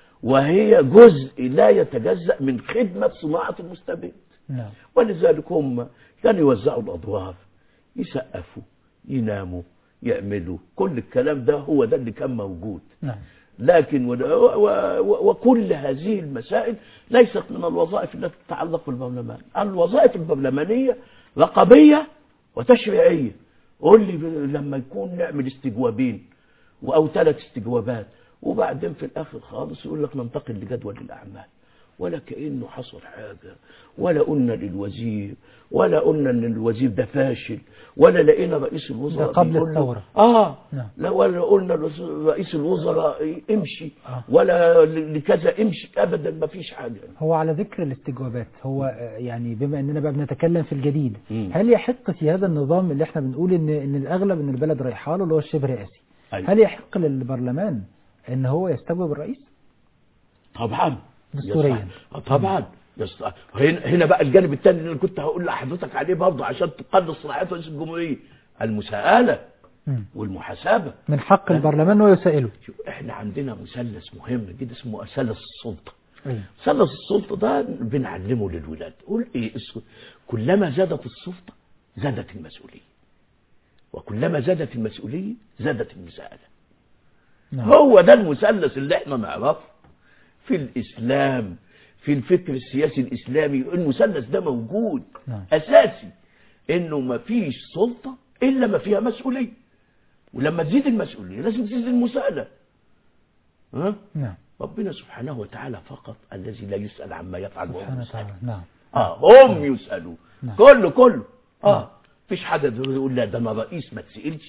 [SPEAKER 2] وهي جزء لا يتجزأ من خدمة صناعة المستبد
[SPEAKER 1] نعم
[SPEAKER 2] ولذلك هم كانوا يوزعوا الأدوار يسقفوا يناموا يعملوا كل الكلام ده هو ده اللي كان موجود
[SPEAKER 1] نعم
[SPEAKER 2] لكن و- و- و- وكل هذه المسائل ليست من الوظائف التي تتعلق بالبرلمان الوظائف البرلمانية رقابية وتشريعية قول لي ب- لما يكون نعمل استجوابين أو ثلاث استجوابات وبعدين في الآخر خالص يقول لك ننتقل لجدول الأعمال ولا كأنه حصل حاجة ولا قلنا للوزير ولا قلنا ان الوزير ده فاشل ولا لقينا رئيس الوزراء
[SPEAKER 1] ده قبل
[SPEAKER 2] بيقول له-
[SPEAKER 1] الثورة.
[SPEAKER 2] اه
[SPEAKER 1] نعم.
[SPEAKER 2] لا ولا قلنا رئيس الوزراء امشي
[SPEAKER 1] آه.
[SPEAKER 2] ولا لكذا امشي ابدا ما فيش حاجه
[SPEAKER 1] هو على ذكر الاستجوابات هو آه، يعني بما اننا بقى بنتكلم في الجديد
[SPEAKER 2] مم.
[SPEAKER 1] هل يحق في هذا النظام اللي احنا بنقول ان ان الاغلب ان البلد رايحه له اللي هو الشبه رئاسي
[SPEAKER 2] أيوة.
[SPEAKER 1] هل يحق للبرلمان ان هو يستجوب الرئيس؟
[SPEAKER 2] طبعا
[SPEAKER 1] دستوريا.
[SPEAKER 2] يصح. طبعا يصح. هنا هنا بقى الجانب الثاني اللي كنت هقول لحضرتك عليه برضه عشان تقدس صلاحيات رئيس الجمهوريه المساءله
[SPEAKER 1] مم.
[SPEAKER 2] والمحاسبه
[SPEAKER 1] من حق البرلمان انه يسائله
[SPEAKER 2] شوف احنا عندنا مثلث مهم جدا اسمه مثلث السلطه
[SPEAKER 1] أيوة.
[SPEAKER 2] مثلث السلطه ده بنعلمه للولاد قول ايه اس- كلما زادت السلطه زادت المسؤوليه وكلما زادت المسؤوليه زادت المساءله
[SPEAKER 1] نعم
[SPEAKER 2] هو ده المثلث اللي احنا نعرفه في الاسلام في الفكر السياسي الاسلامي المثلث ده موجود
[SPEAKER 1] نعم.
[SPEAKER 2] اساسي انه ما فيش سلطه الا ما فيها مسؤوليه ولما تزيد المسؤوليه لازم تزيد المساءله ها
[SPEAKER 1] نعم
[SPEAKER 2] ربنا سبحانه وتعالى فقط الذي لا يسال عما يفعل وهو
[SPEAKER 1] سبحانه
[SPEAKER 2] يسال
[SPEAKER 1] وتعالى نعم
[SPEAKER 2] اه هم يسالون
[SPEAKER 1] نعم.
[SPEAKER 2] كله كله
[SPEAKER 1] نعم.
[SPEAKER 2] اه مفيش حد يقول لا ده انا رئيس ما تسالش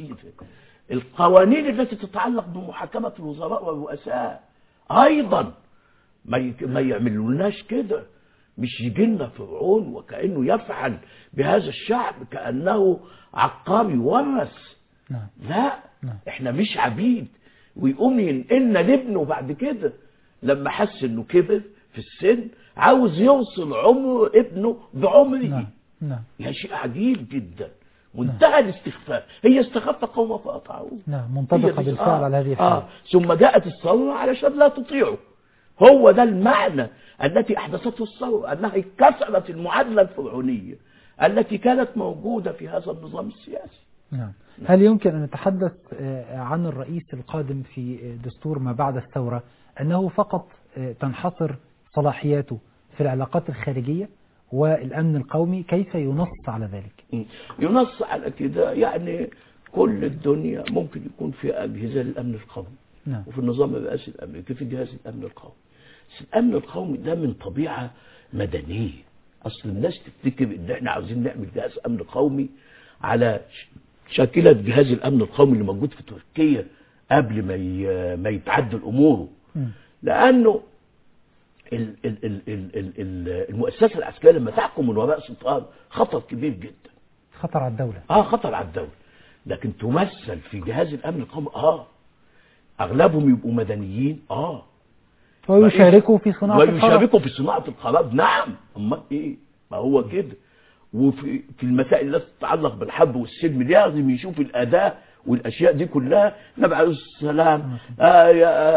[SPEAKER 2] القوانين التي تتعلق بمحاكمه الوزراء والرؤساء ايضا ما ي- ما يعملولناش كده مش يجي لنا فرعون وكانه يفعل بهذا الشعب كانه عقار يورث
[SPEAKER 1] نعم
[SPEAKER 2] لا
[SPEAKER 1] نعم.
[SPEAKER 2] احنا مش عبيد ويقوم ينقلنا لابنه بعد كده لما حس انه كبر في السن عاوز يوصل عمر ابنه بعمره
[SPEAKER 1] نعم نعم
[SPEAKER 2] يا شيء عجيب جدا منتهى الاستخفاف هي استخف قوم فاطاعوه
[SPEAKER 1] نعم
[SPEAKER 2] هي
[SPEAKER 1] منطبقة
[SPEAKER 2] دي-
[SPEAKER 1] بالفعل على هذه الحالة
[SPEAKER 2] آه. ثم جاءت الثورة علشان لا تطيعه هو ده المعنى التي أحدثته الثورة أنها كسرت المعادلة الفرعونية التي كانت موجودة في هذا النظام السياسي
[SPEAKER 1] نعم هل يمكن أن نتحدث آه، عن الرئيس القادم في آه، دستور ما بعد الثورة أنه فقط آه، تنحصر صلاحياته في العلاقات الخارجية والأمن القومي كيف ينص على ذلك
[SPEAKER 2] ينص على كده يعني كل الدنيا ممكن يكون فيها أجهزة للأمن القومي
[SPEAKER 1] نعم
[SPEAKER 2] وفي النظام الرئاسي الأمريكي في جهاز الأمن القومي بس الأمن القومي ده من طبيعة مدنية أصل الناس تفتكر إن إحنا عاوزين نعمل جهاز أمن قومي على ش- شاكلة جهاز الأمن القومي اللي موجود في تركيا قبل ما ي- ما يتعدل أموره
[SPEAKER 1] مم.
[SPEAKER 2] لأنه ال- ال- ال- ال- ال- ال- المؤسسة العسكرية لما تحكم من وراء سلطان خطر كبير جدا
[SPEAKER 1] خطر على الدولة
[SPEAKER 2] اه خطر على الدولة لكن تمثل في جهاز الامن القومي اه اغلبهم يبقوا مدنيين اه
[SPEAKER 1] ويشاركوا في صناعة القرار
[SPEAKER 2] ويشاركوا في صناعة القرار نعم امال ايه ما هو كده وفي في المسائل التي تتعلق بالحرب والسلم لازم يشوف الاداة والاشياء دي كلها النبي عليه الصلاه والسلام آه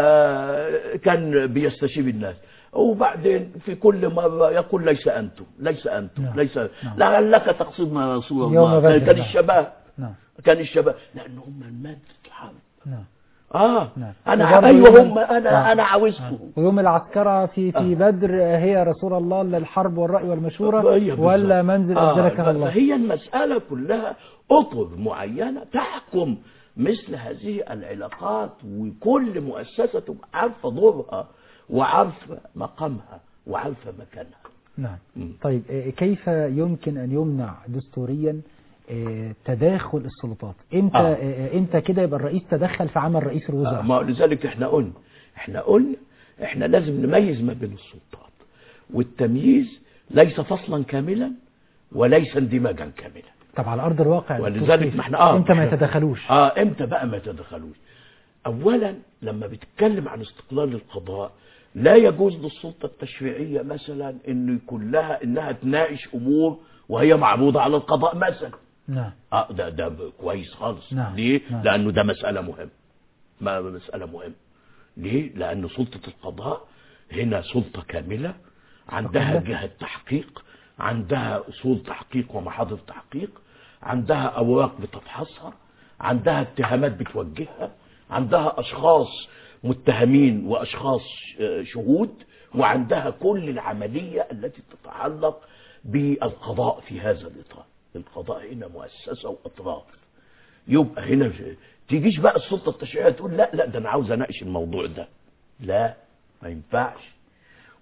[SPEAKER 2] يا- كان بيستشير الناس وبعدين في كل مرة يقول ليس أنتم ليس أنتم
[SPEAKER 1] نعم.
[SPEAKER 2] ليس
[SPEAKER 1] نعم.
[SPEAKER 2] لعلك تقصدنا يا رسول
[SPEAKER 1] يوم
[SPEAKER 2] الله
[SPEAKER 1] بدر،
[SPEAKER 2] كان كان
[SPEAKER 1] نعم.
[SPEAKER 2] الشباب
[SPEAKER 1] نعم
[SPEAKER 2] كان الشباب لأن هم المادة الحرب
[SPEAKER 1] نعم
[SPEAKER 2] اه
[SPEAKER 1] نعم.
[SPEAKER 2] انا
[SPEAKER 1] وبرضه
[SPEAKER 2] ايوه
[SPEAKER 1] يوم-
[SPEAKER 2] هم انا
[SPEAKER 1] نعم.
[SPEAKER 2] انا عاوزهم
[SPEAKER 1] ويوم العسكرة في في
[SPEAKER 2] آه.
[SPEAKER 1] بدر هي رسول الله الحرب والرأي والمشورة
[SPEAKER 2] هي بالظبط.
[SPEAKER 1] ولا منزل
[SPEAKER 2] آه،
[SPEAKER 1] أنزلك الله
[SPEAKER 2] فهي المسألة كلها أطر معينة تحكم مثل هذه العلاقات وكل مؤسسة تبقى عارفة دورها وعارفة مقامها وعارفة مكانها
[SPEAKER 1] نعم
[SPEAKER 2] مم.
[SPEAKER 1] طيب آه، كيف يمكن أن يمنع دستوريا آه، تداخل السلطات امتى
[SPEAKER 2] آه.
[SPEAKER 1] آه، امتى كده يبقى الرئيس تدخل في عمل رئيس
[SPEAKER 2] آه،
[SPEAKER 1] الوزراء
[SPEAKER 2] ما لذلك احنا قلنا احنا قلنا احنا لازم نميز ما بين السلطات والتمييز ليس فصلا كاملا وليس اندماجا كاملا
[SPEAKER 1] طب على ارض الواقع يا دكتور
[SPEAKER 2] ولذلك
[SPEAKER 1] سيف،
[SPEAKER 2] ما احنا اه
[SPEAKER 1] امتى ما
[SPEAKER 2] إحنا-
[SPEAKER 1] يتدخلوش
[SPEAKER 2] اه امتى بقى ما يتدخلوش اولا لما بتتكلم عن استقلال القضاء لا يجوز للسلطه التشريعيه مثلا انه يكون لها انها تناقش امور وهي معروضه على القضاء مثلا
[SPEAKER 1] نعم
[SPEAKER 2] اه ده ده كويس خالص
[SPEAKER 1] نعم،
[SPEAKER 2] ليه
[SPEAKER 1] نعم.
[SPEAKER 2] لانه ده مساله مهمه ما مساله مهمه ليه لان سلطه القضاء هنا سلطه كامله عندها
[SPEAKER 1] مستقلة.
[SPEAKER 2] جهه تحقيق عندها اصول تحقيق ومحاضر تحقيق عندها اوراق بتفحصها عندها اتهامات بتوجهها عندها اشخاص متهمين واشخاص آه، شهود وعندها كل العمليه التي تتعلق بالقضاء في هذا الاطار القضاء هنا مؤسسه واطراف يبقى هنا تيجيش بقى السلطه التشريعيه تقول لا لا ده انا عاوز اناقش الموضوع ده لا ما ينفعش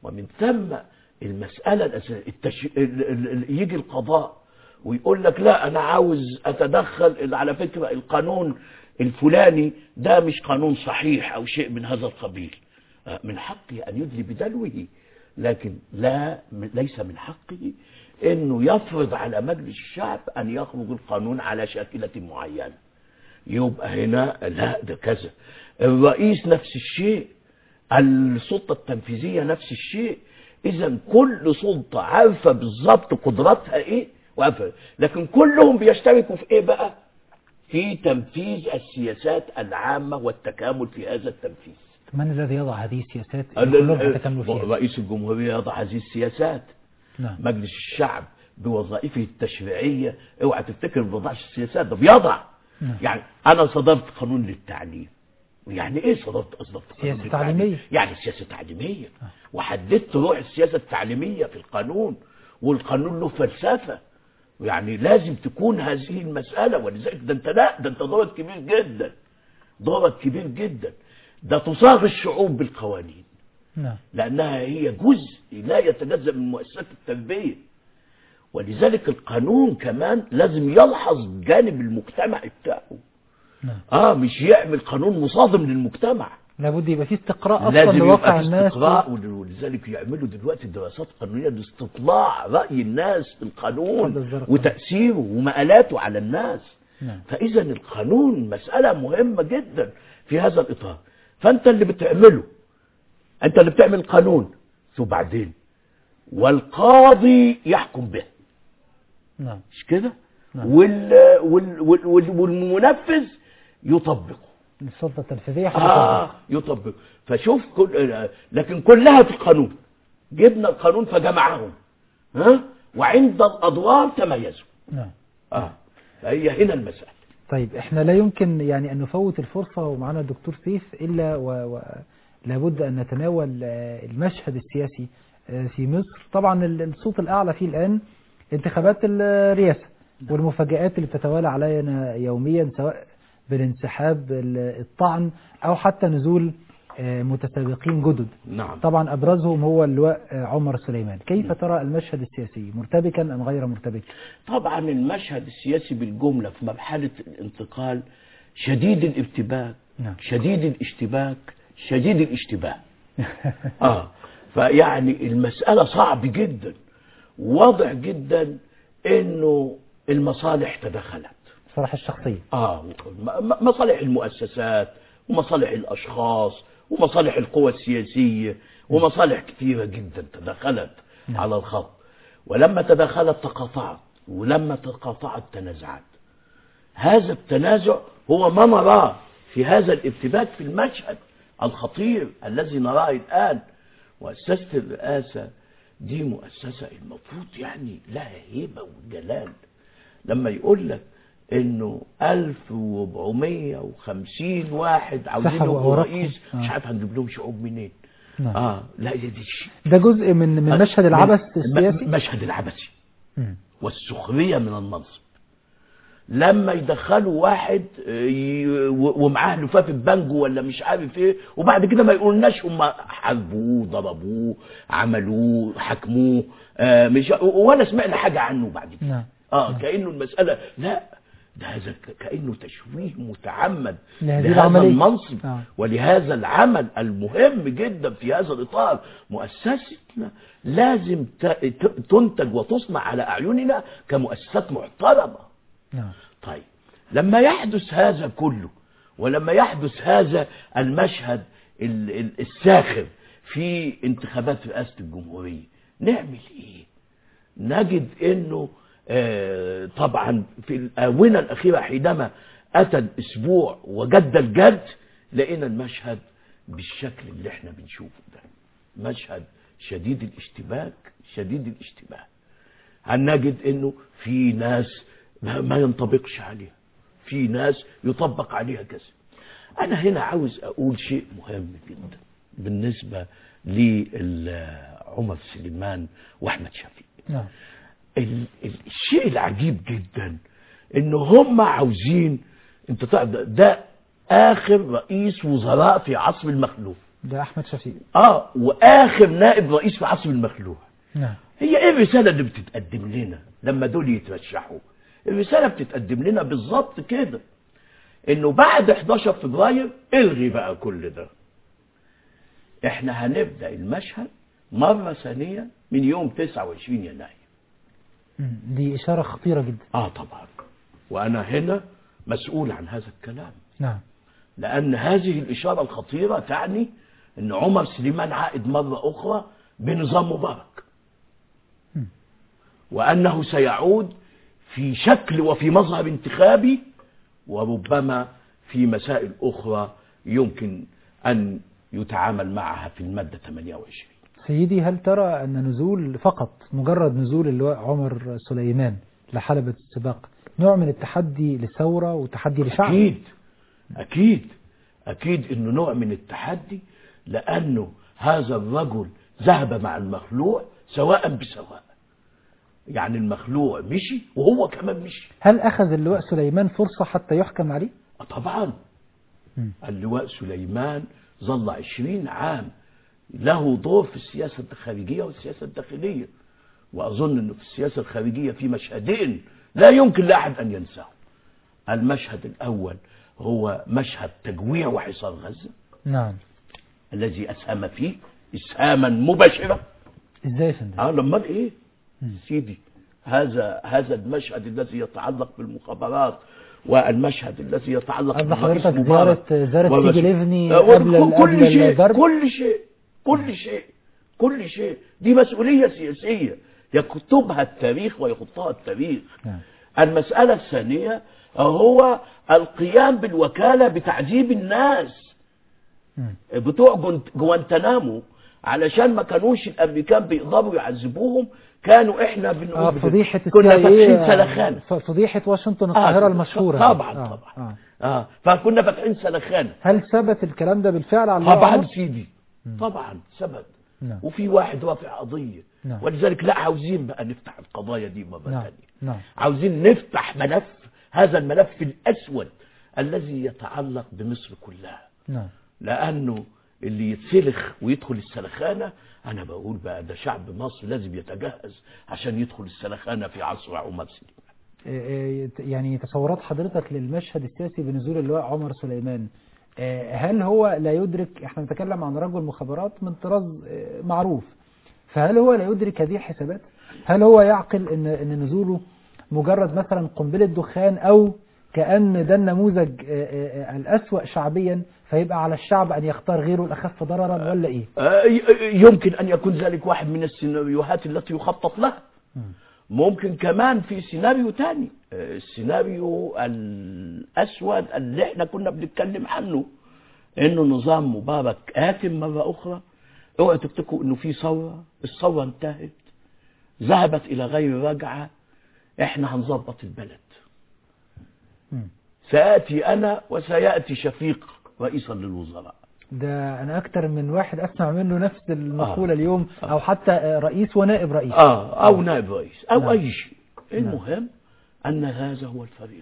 [SPEAKER 2] ومن ثم المسألة الأساسية التش... ال... ال... ال... يجي القضاء ويقول لك لا أنا عاوز أتدخل على فكرة القانون الفلاني ده مش قانون صحيح أو شيء من هذا القبيل آه، من حقه أن يدلي بدلوه لكن لا م- ليس من حقه أنه يفرض على مجلس الشعب أن يخرج القانون على شاكلة معينة يبقى هنا لا ده كذا الرئيس نفس الشيء السلطة التنفيذية نفس الشيء إذا كل سلطة عارفة بالظبط قدراتها إيه وعارفة لكن كلهم بيشتركوا في إيه بقى؟ في تنفيذ السياسات العامة والتكامل في هذا التنفيذ
[SPEAKER 1] من الذي يضع هذه السياسات
[SPEAKER 2] ال-
[SPEAKER 1] كلهم
[SPEAKER 2] ال-
[SPEAKER 1] يتكاملوا فيها
[SPEAKER 2] رئيس الجمهورية يضع هذه السياسات
[SPEAKER 1] نعم
[SPEAKER 2] مجلس الشعب بوظائفه التشريعية اوعى تفتكر ما بيضعش السياسات ده بيضع
[SPEAKER 1] نعم.
[SPEAKER 2] يعني انا صدرت قانون للتعليم يعني ايه صدرت اصدرت قانون
[SPEAKER 1] سياسة
[SPEAKER 2] للتعليم؟
[SPEAKER 1] تعليمية.
[SPEAKER 2] يعني سياسة تعليمية وحددت روح السياسة التعليمية في القانون والقانون له فلسفة يعني لازم تكون هذه المسألة ولذلك ده انت لا ده انت دورك كبير جدا دورك كبير جدا ده تصاغ الشعوب بالقوانين
[SPEAKER 1] نعم
[SPEAKER 2] لأنها هي جزء لا يتجزأ من مؤسسات التربية ولذلك القانون كمان لازم يلحظ جانب المجتمع بتاعه
[SPEAKER 1] نعم
[SPEAKER 2] اه مش يعمل قانون مصادم للمجتمع
[SPEAKER 1] لابد يبقى في استقراء اصلا
[SPEAKER 2] لازم
[SPEAKER 1] لواقع
[SPEAKER 2] يبقى في
[SPEAKER 1] الناس
[SPEAKER 2] استقراء ول- ولذلك يعملوا دلوقتي دراسات قانونيه لاستطلاع راي الناس في القانون
[SPEAKER 1] هذا الزرق.
[SPEAKER 2] وتاثيره ومآلاته على الناس
[SPEAKER 1] نعم
[SPEAKER 2] فاذا القانون مساله مهمه جدا في هذا الاطار فانت اللي بتعمله انت اللي بتعمل قانون ثم بعدين والقاضي يحكم به
[SPEAKER 1] نعم
[SPEAKER 2] مش كده
[SPEAKER 1] نعم.
[SPEAKER 2] وال وال وال وال والمنفذ يطبقه
[SPEAKER 1] السلطة التنفيذية
[SPEAKER 2] اه
[SPEAKER 1] حتى
[SPEAKER 2] يطبق فشوف كل آه، لكن كلها في القانون جبنا القانون فجمعهم ها وعند الادوار تميزوا
[SPEAKER 1] نعم
[SPEAKER 2] اه فهي هنا المساله
[SPEAKER 1] طيب احنا لا يمكن يعني ان نفوت الفرصة ومعنا الدكتور سيف الا و... و... لابد ان نتناول آه، المشهد السياسي آه، في مصر طبعا ال- الصوت الاعلى فيه الان انتخابات الرئاسة والمفاجآت اللي بتتوالى علينا يوميا سواء بالانسحاب ال- الطعن او حتى نزول آه، متسابقين جدد
[SPEAKER 2] نعم
[SPEAKER 1] طبعا ابرزهم هو اللواء آه، عمر سليمان كيف ترى المشهد السياسي مرتبكا ام غير مرتبك
[SPEAKER 2] طبعا المشهد السياسي بالجمله في مرحله الانتقال شديد الارتباك
[SPEAKER 1] نعم.
[SPEAKER 2] شديد الاشتباك شديد الاشتباه اه فيعني المسألة صعب جدا واضح جدا انه المصالح تدخلت
[SPEAKER 1] صراحة الشخصية
[SPEAKER 2] اه م- م- مصالح المؤسسات ومصالح الاشخاص ومصالح القوى السياسية ومصالح كثيرة جدا تدخلت
[SPEAKER 1] نعم.
[SPEAKER 2] على الخط ولما تدخلت تقاطعت ولما تقاطعت تنازعت هذا التنازع هو ما نراه في هذا الارتباك في المشهد الخطير الذي نراه الآن مؤسسة الرئاسة دي مؤسسة المفروض يعني لها هيبة وجلال لما يقول لك انه 1450 واحد عاوزين
[SPEAKER 1] سحبوا
[SPEAKER 2] يبقوا
[SPEAKER 1] أوراقهم.
[SPEAKER 2] رئيس مش
[SPEAKER 1] آه.
[SPEAKER 2] عارف هنجيب لهم شعوب منين
[SPEAKER 1] نعم.
[SPEAKER 2] اه لا دي دي شيء
[SPEAKER 1] ده جزء من من مشهد العبث
[SPEAKER 2] من-
[SPEAKER 1] السياسي
[SPEAKER 2] مشهد العبثي
[SPEAKER 1] مم.
[SPEAKER 2] والسخرية من المنصب لما يدخلوا واحد آه، ي- و- ومعاه لفافة بانجو ولا مش عارف ايه وبعد كده ما يقولناش هم حاربوه ضربوه عملوه حكموه آه، مش ولا سمعنا حاجة عنه بعد كده
[SPEAKER 1] نعم
[SPEAKER 2] اه كأنه المسألة لا ده هذا ك- كأنه تشويه متعمد
[SPEAKER 1] لهذه
[SPEAKER 2] لهذا
[SPEAKER 1] العملية.
[SPEAKER 2] المنصب
[SPEAKER 1] آه.
[SPEAKER 2] ولهذا العمل المهم جدا في هذا الإطار مؤسستنا لازم ت- ت- تنتج وتصنع على أعيننا كمؤسسات محترمة
[SPEAKER 1] نعم
[SPEAKER 2] طيب لما يحدث هذا كله ولما يحدث هذا المشهد ال- ال- الساخر في انتخابات رئاسة الجمهورية نعمل ايه نجد انه آه، طبعا في الآونة الأخيرة حينما أتى الأسبوع وجد الجد لقينا المشهد بالشكل اللي احنا بنشوفه ده مشهد شديد الاشتباك شديد الاشتباه هنجد انه في ناس ما ما ينطبقش عليها في ناس يطبق عليها كذا انا هنا عاوز اقول شيء مهم جدا بالنسبة لعمر سليمان واحمد شفيق
[SPEAKER 1] نعم
[SPEAKER 2] ال- ال- الشيء العجيب جدا ان هم عاوزين انت تعرف ده, ده اخر رئيس وزراء في عصر المخلوف
[SPEAKER 1] ده أحمد شفيق
[SPEAKER 2] اه واخر نائب رئيس في عاصم المخلوع
[SPEAKER 1] نعم
[SPEAKER 2] هي ايه الرساله اللي بتتقدم لنا لما دول يترشحوا الرساله بتتقدم لنا بالظبط كده انه بعد 11 فبراير الغي بقى كل ده احنا هنبدا المشهد مره ثانيه من يوم 29 يناير
[SPEAKER 1] مم. دي إشارة خطيرة جدا
[SPEAKER 2] اه طبعا وانا هنا مسؤول عن هذا الكلام
[SPEAKER 1] نعم
[SPEAKER 2] لأن هذه الإشارة الخطيرة تعني أن عمر سليمان عائد مرة أخرى بنظام مبارك
[SPEAKER 1] مم.
[SPEAKER 2] وأنه سيعود في شكل وفي مظهر انتخابي وربما في مسائل أخرى يمكن أن يتعامل معها في المادة 28
[SPEAKER 1] سيدي هل ترى أن نزول فقط مجرد نزول اللواء عمر سليمان لحلبة السباق نوع من التحدي لثورة وتحدي لشعب
[SPEAKER 2] أكيد أكيد أكيد إنه نوع من التحدي لأنه هذا الرجل ذهب مع المخلوع سواء بسواء يعني المخلوع مشي وهو كمان مشي
[SPEAKER 1] هل أخذ اللواء سليمان فرصة حتى يحكم عليه؟
[SPEAKER 2] آه طبعا
[SPEAKER 1] مم.
[SPEAKER 2] اللواء سليمان ظل عشرين عام له دور في السياسة الخارجية والسياسة الداخلية وأظن أنه في السياسة الخارجية في مشهدين لا يمكن لأحد أن ينساه المشهد الأول هو مشهد تجويع وحصار غزة
[SPEAKER 1] نعم
[SPEAKER 2] الذي أسهم فيه إسهاما مباشرا
[SPEAKER 1] إزاي يا فندم؟
[SPEAKER 2] اه لما ايه
[SPEAKER 1] مم.
[SPEAKER 2] سيدي هذا هذا المشهد الذي يتعلق بالمخابرات والمشهد الذي يتعلق
[SPEAKER 1] قصد
[SPEAKER 2] بالرئيس
[SPEAKER 1] حضرتك
[SPEAKER 2] مبارك
[SPEAKER 1] زيارة زيارة
[SPEAKER 2] والرئيس-
[SPEAKER 1] سيدي ليفني
[SPEAKER 2] آه،
[SPEAKER 1] قبل
[SPEAKER 2] وكل-
[SPEAKER 1] قبل
[SPEAKER 2] كل شيء
[SPEAKER 1] الضرب؟
[SPEAKER 2] كل شيء كل شيء كل شيء دي مسؤولية سياسية يكتبها التاريخ ويخطها التاريخ
[SPEAKER 1] نعم.
[SPEAKER 2] المسألة الثانية هو القيام بالوكالة بتعذيب الناس
[SPEAKER 1] مم.
[SPEAKER 2] بتوع جونت- جوانتنامو علشان ما كانوش الامريكان بيقدروا يعذبوهم كانوا احنا
[SPEAKER 1] آه
[SPEAKER 2] بنقول
[SPEAKER 1] فضيحة
[SPEAKER 2] كنا
[SPEAKER 1] CIA
[SPEAKER 2] فاتحين سلخانه
[SPEAKER 1] ف- فضيحة واشنطن القاهرة
[SPEAKER 2] آه،
[SPEAKER 1] المشهورة
[SPEAKER 2] طبعا
[SPEAKER 1] آه،
[SPEAKER 2] طبعا
[SPEAKER 1] آه.
[SPEAKER 2] اه فكنا فاتحين سلخانه
[SPEAKER 1] هل ثبت الكلام ده بالفعل على اللواء
[SPEAKER 2] طبعا
[SPEAKER 1] عمر؟
[SPEAKER 2] سيدي طبعا ثبت
[SPEAKER 1] نعم.
[SPEAKER 2] وفي واحد رافع قضيه
[SPEAKER 1] نعم.
[SPEAKER 2] ولذلك لا عاوزين بقى نفتح القضايا دي مره
[SPEAKER 1] نعم
[SPEAKER 2] ثانيه
[SPEAKER 1] نعم
[SPEAKER 2] عاوزين نفتح ملف هذا الملف الاسود الذي يتعلق بمصر كلها
[SPEAKER 1] نعم
[SPEAKER 2] لانه اللي يتسلخ ويدخل السلخانه انا بقول بقى ده شعب مصر لازم يتجهز عشان يدخل السلخانه في عصر عمر سليمان
[SPEAKER 1] آه، آه، يعني تصورات حضرتك للمشهد السياسي بنزول اللواء عمر سليمان آه، هل هو لا يدرك احنا نتكلم عن رجل مخابرات من طراز آه، معروف فهل هو لا يدرك هذه الحسابات هل هو يعقل ان ان نزوله مجرد مثلا قنبله دخان او كان ده النموذج آه، آه، آه، الاسوا شعبيا فيبقى على الشعب ان يختار غيره الاخف ضررا ولا ايه
[SPEAKER 2] آه، ي- يمكن ان يكون ذلك واحد من السيناريوهات التي يخطط لها ممكن كمان في سيناريو تاني آه، السيناريو الاسود اللي احنا كنا بنتكلم عنه انه نظام مبارك آتم مرة اخرى اوعوا تفتكروا انه في ثورة الثورة انتهت ذهبت الى غير رجعة احنا هنظبط البلد
[SPEAKER 1] مم.
[SPEAKER 2] سآتي انا وسيأتي شفيق رئيسا للوزراء
[SPEAKER 1] ده انا اكتر من واحد اسمع منه نفس المقوله
[SPEAKER 2] آه.
[SPEAKER 1] اليوم او حتى آه، رئيس ونائب رئيس
[SPEAKER 2] اه او نائب رئيس او
[SPEAKER 1] نعم.
[SPEAKER 2] اي شيء المهم ان هذا هو الفريق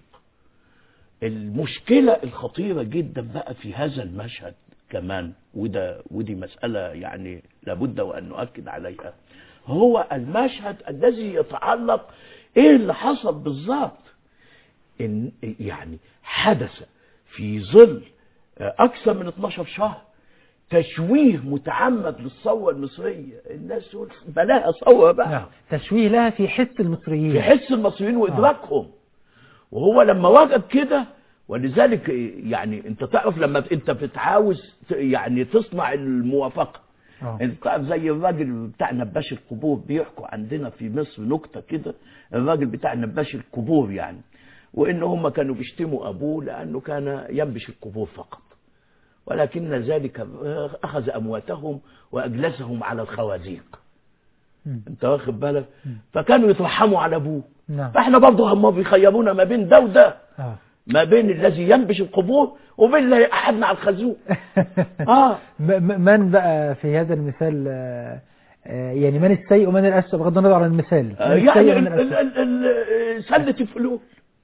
[SPEAKER 2] المشكلة الخطيرة جدا بقى في هذا المشهد كمان وده ودي مسألة يعني لابد وأن نؤكد عليها هو المشهد الذي يتعلق ايه اللي حصل بالظبط إن يعني حدث في ظل آه، أكثر من 12 شهر تشويه متعمد للثورة المصرية الناس تقول بلاها ثورة بقى
[SPEAKER 1] نعم تشويه لها في حس المصريين
[SPEAKER 2] في حس المصريين وادراكهم وهو لما وجد كده ولذلك يعني انت تعرف لما انت بتعاوز ت- يعني تصنع الموافقه
[SPEAKER 1] آه.
[SPEAKER 2] انت تعرف زي الراجل بتاع نباش القبور بيحكوا عندنا في مصر نكته كده الراجل بتاع نباش القبور يعني وان هم كانوا بيشتموا ابوه لانه كان ينبش القبور فقط ولكن ذلك اخذ امواتهم واجلسهم على الخوازيق
[SPEAKER 1] مم.
[SPEAKER 2] انت واخد بالك فكانوا يترحموا على ابوه
[SPEAKER 1] نعم
[SPEAKER 2] فاحنا برضه هم بيخيرونا ما بين ده وده
[SPEAKER 1] آه.
[SPEAKER 2] ما بين الذي ينبش القبور وبين اللي يقعدنا على الخازوق اه
[SPEAKER 1] م- م- من بقى في هذا المثال آه، آه، يعني من السيء ومن الأسوأ بغض النظر عن المثال من
[SPEAKER 2] آه،
[SPEAKER 1] السيء
[SPEAKER 2] يعني
[SPEAKER 1] ومن
[SPEAKER 2] ال- ال-
[SPEAKER 1] الأسوأ
[SPEAKER 2] ال- ال- سلة الفلول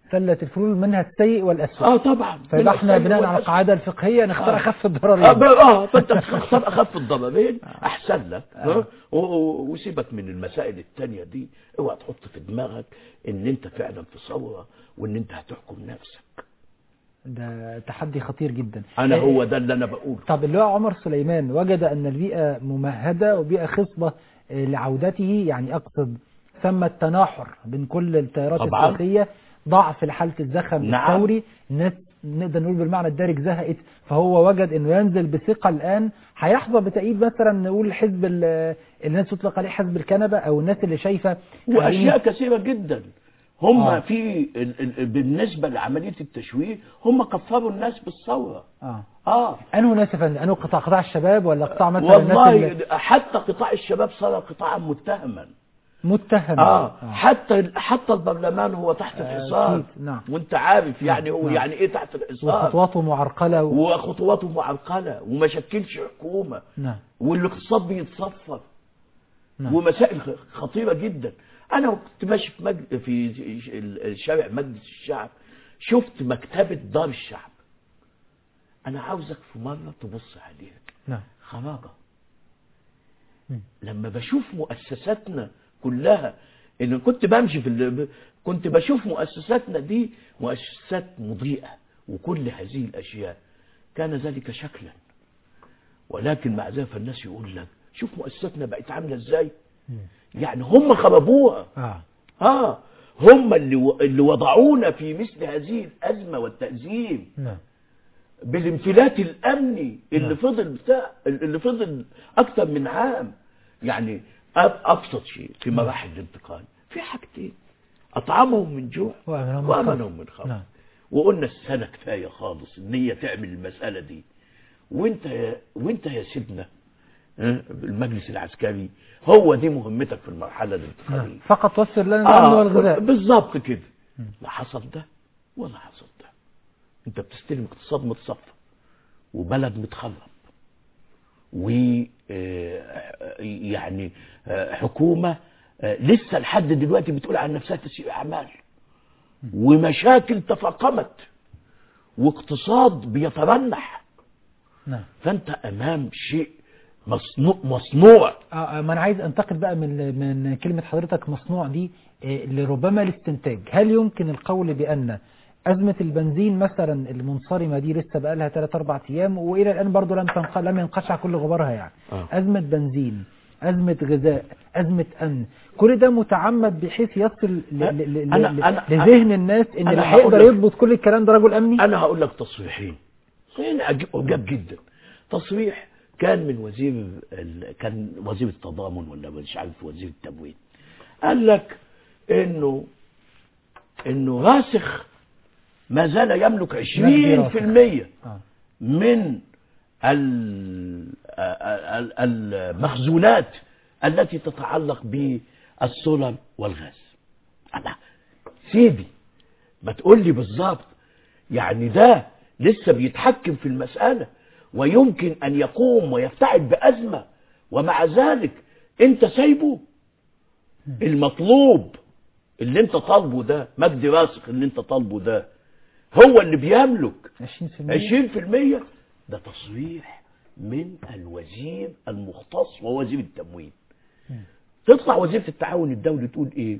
[SPEAKER 1] سلة الفلول منها السيء والأسوأ
[SPEAKER 2] اه طبعا
[SPEAKER 1] فيبقى احنا
[SPEAKER 2] السيء
[SPEAKER 1] بناء على
[SPEAKER 2] والأسوأ.
[SPEAKER 1] القاعدة الفقهية نختار
[SPEAKER 2] آه.
[SPEAKER 1] أخف
[SPEAKER 2] اه
[SPEAKER 1] الضررين
[SPEAKER 2] ب- اه فانت تختار اخف الضررين احسن لك
[SPEAKER 1] آه.
[SPEAKER 2] آه. و- و- وسيبك من المسائل التانية دي اوعى تحط في دماغك ان انت فعلا في ثوره وان انت هتحكم نفسك
[SPEAKER 1] ده تحدي خطير جدا
[SPEAKER 2] انا
[SPEAKER 1] إيه،
[SPEAKER 2] هو ده اللي انا بقوله
[SPEAKER 1] طب اللواء عمر سليمان وجد أن البيئة ممهدة وبيئة خصبة آه، لعودته يعني أقصد ثم التناحر بين كل التيارات
[SPEAKER 2] طبعاً.
[SPEAKER 1] السياسية ضعف لحالة الزخم
[SPEAKER 2] نعم.
[SPEAKER 1] الثوري الناس نقدر نقول بالمعنى الدارج زهقت فهو وجد انه ينزل بثقة الآن هيحظى بتأييد مثلا نقول حزب ال- الناس تطلق عليه حزب الكنبة أو الناس اللي شايفة
[SPEAKER 2] واشياء كثيره جدا هم
[SPEAKER 1] آه.
[SPEAKER 2] آه. في ال ال بالنسبه لعمليه التشويه هم كفروا الناس بالثوره
[SPEAKER 1] اه
[SPEAKER 2] اه
[SPEAKER 1] أنه ناس يا فندم أنه قطاع قطاع الشباب ولا قطاع مثلا الناس
[SPEAKER 2] والله
[SPEAKER 1] اللي
[SPEAKER 2] حتى قطاع الشباب صار قطاعا متهما
[SPEAKER 1] متهم
[SPEAKER 2] اه حتى حتى البرلمان هو تحت
[SPEAKER 1] آه،
[SPEAKER 2] الحصار
[SPEAKER 1] أكيد، نعم.
[SPEAKER 2] وانت عارف يعني هو
[SPEAKER 1] نعم.
[SPEAKER 2] يعني ايه تحت الحصار
[SPEAKER 1] وخطواته معرقلة و...
[SPEAKER 2] وخطواته معرقله وما شكلش حكومه
[SPEAKER 1] نعم
[SPEAKER 2] والاقتصاد بيتصفر
[SPEAKER 1] نعم
[SPEAKER 2] ومسائل خ- خطيره جدا انا كنت ماشي في مج... في ال- شارع مجلس الشعب شفت مكتبه دار الشعب انا عاوزك في مره تبص عليها
[SPEAKER 1] نعم
[SPEAKER 2] خراجه
[SPEAKER 1] مم.
[SPEAKER 2] لما بشوف مؤسساتنا كلها ان كنت بمشي في ال... كنت بشوف مؤسساتنا دي مؤسسات مضيئه وكل هذه الاشياء كان ذلك شكلا ولكن مع ذلك الناس يقول لك شوف مؤسساتنا بقت عامله ازاي
[SPEAKER 1] مم.
[SPEAKER 2] يعني هم خربوها
[SPEAKER 1] اه
[SPEAKER 2] اه هم اللي و... اللي وضعونا في مثل هذه الازمه والتازيم
[SPEAKER 1] نعم
[SPEAKER 2] بالانفلات الامني اللي
[SPEAKER 1] نعم.
[SPEAKER 2] فضل بتاع اللي فضل اكتر من عام يعني أب- ابسط شيء في مراحل الانتقال في حاجتين اطعمهم من جوع
[SPEAKER 1] وأمنهم من
[SPEAKER 2] وامنهم
[SPEAKER 1] خوف.
[SPEAKER 2] من خوف
[SPEAKER 1] نعم
[SPEAKER 2] وقلنا السنه كفايه خالص ان هي تعمل المساله دي وانت يا وانت يا سيدنا ها، المجلس العسكري هو دي مهمتك في المرحله
[SPEAKER 1] نعم
[SPEAKER 2] الانتقاليه
[SPEAKER 1] فقط توفر لنا الأمن والغذاء
[SPEAKER 2] بالظبط كده
[SPEAKER 1] مم.
[SPEAKER 2] لا حصل ده ولا حصل ده انت بتستلم اقتصاد متصفى وبلد متخرب و آه، يعني آه، حكومه آه، لسه لحد دلوقتي بتقول عن نفسها تسيء اعمال ومشاكل تفاقمت واقتصاد بيترنح
[SPEAKER 1] نعم
[SPEAKER 2] فانت امام شيء مصنوع مصنوع
[SPEAKER 1] آه آه، ما انا عايز انتقل بقى من من كلمه حضرتك مصنوع دي آه، لربما الاستنتاج هل يمكن القول بان ازمه البنزين مثلا المنصرمه دي لسه بقى لها 3 4 ايام والى الان برضه لم تنق... لم ينقشع كل غبارها يعني
[SPEAKER 2] آه.
[SPEAKER 1] ازمه بنزين ازمه غذاء ازمه امن كل ده متعمد بحيث يصل ل... ل... ل...
[SPEAKER 2] أنا-
[SPEAKER 1] ل...
[SPEAKER 2] أنا-
[SPEAKER 1] لذهن الناس ان
[SPEAKER 2] أنا
[SPEAKER 1] اللي
[SPEAKER 2] هقول
[SPEAKER 1] هيقدر
[SPEAKER 2] لك-
[SPEAKER 1] يضبط كل الكلام ده رجل امني
[SPEAKER 2] انا هقول لك تصريحين تصريحين عجيب عجاب جدا تصريح كان من وزير ال... كان وزير التضامن ولا مش عارف وزير التموين قال لك انه انه راسخ ما زال يملك 20%
[SPEAKER 1] آه.
[SPEAKER 2] من ال- ال- المخزونات التي تتعلق بالسولر والغاز أنا سيدي ما تقول لي بالظبط يعني ده لسه بيتحكم في المسألة ويمكن أن يقوم ويفتعل بأزمة ومع ذلك أنت سايبه المطلوب اللي أنت طالبه ده مجدي راسخ اللي أنت طالبه ده هو اللي بيملك
[SPEAKER 1] 20%
[SPEAKER 2] 20% ده تصريح من الوزير المختص وهو وزير التموين
[SPEAKER 1] مم.
[SPEAKER 2] تطلع وزيرة التعاون الدولي تقول ايه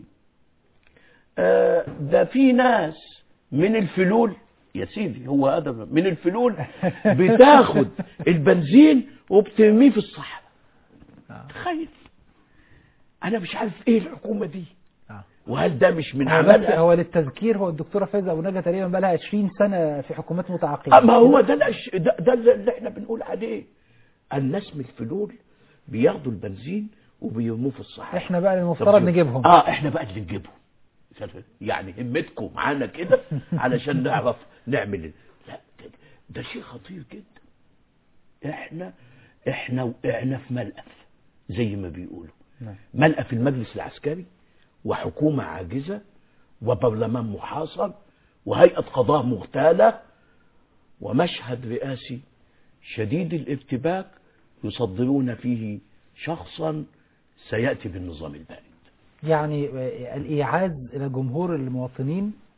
[SPEAKER 2] آه ده في ناس من الفلول يا سيدي هو هذا من الفلول بتاخد البنزين وبترميه في الصحراء
[SPEAKER 1] آه.
[SPEAKER 2] تخيل انا مش عارف ايه الحكومة دي
[SPEAKER 1] آه.
[SPEAKER 2] وهل ده مش من
[SPEAKER 1] هو بس
[SPEAKER 2] عملها
[SPEAKER 1] هو للتذكير هو الدكتوره فايزه ابو نجا تقريبا بقى لها 20 سنه في حكومات متعاقبه
[SPEAKER 2] آه، ما هو ده الأش... ده, ده اللي احنا بنقول عليه الناس من الفلول بياخدوا البنزين وبيرموه في الصحراء
[SPEAKER 1] احنا بقى المفترض نجيبهم
[SPEAKER 2] اه احنا بقى اللي نجيبهم يعني همتكم معانا كده علشان نعرف نعمل ال- لا ده, ده شيء خطير جدا احنا احنا وقعنا في ملقف زي ما بيقولوا
[SPEAKER 1] نعم.
[SPEAKER 2] ملقف المجلس العسكري وحكومة عاجزة وبرلمان محاصر وهيئة قضاء مغتالة ومشهد رئاسي شديد الارتباك يصدرون فيه شخصا سيأتي بالنظام البارد
[SPEAKER 1] يعني آه، الايعاز الى جمهور المواطنين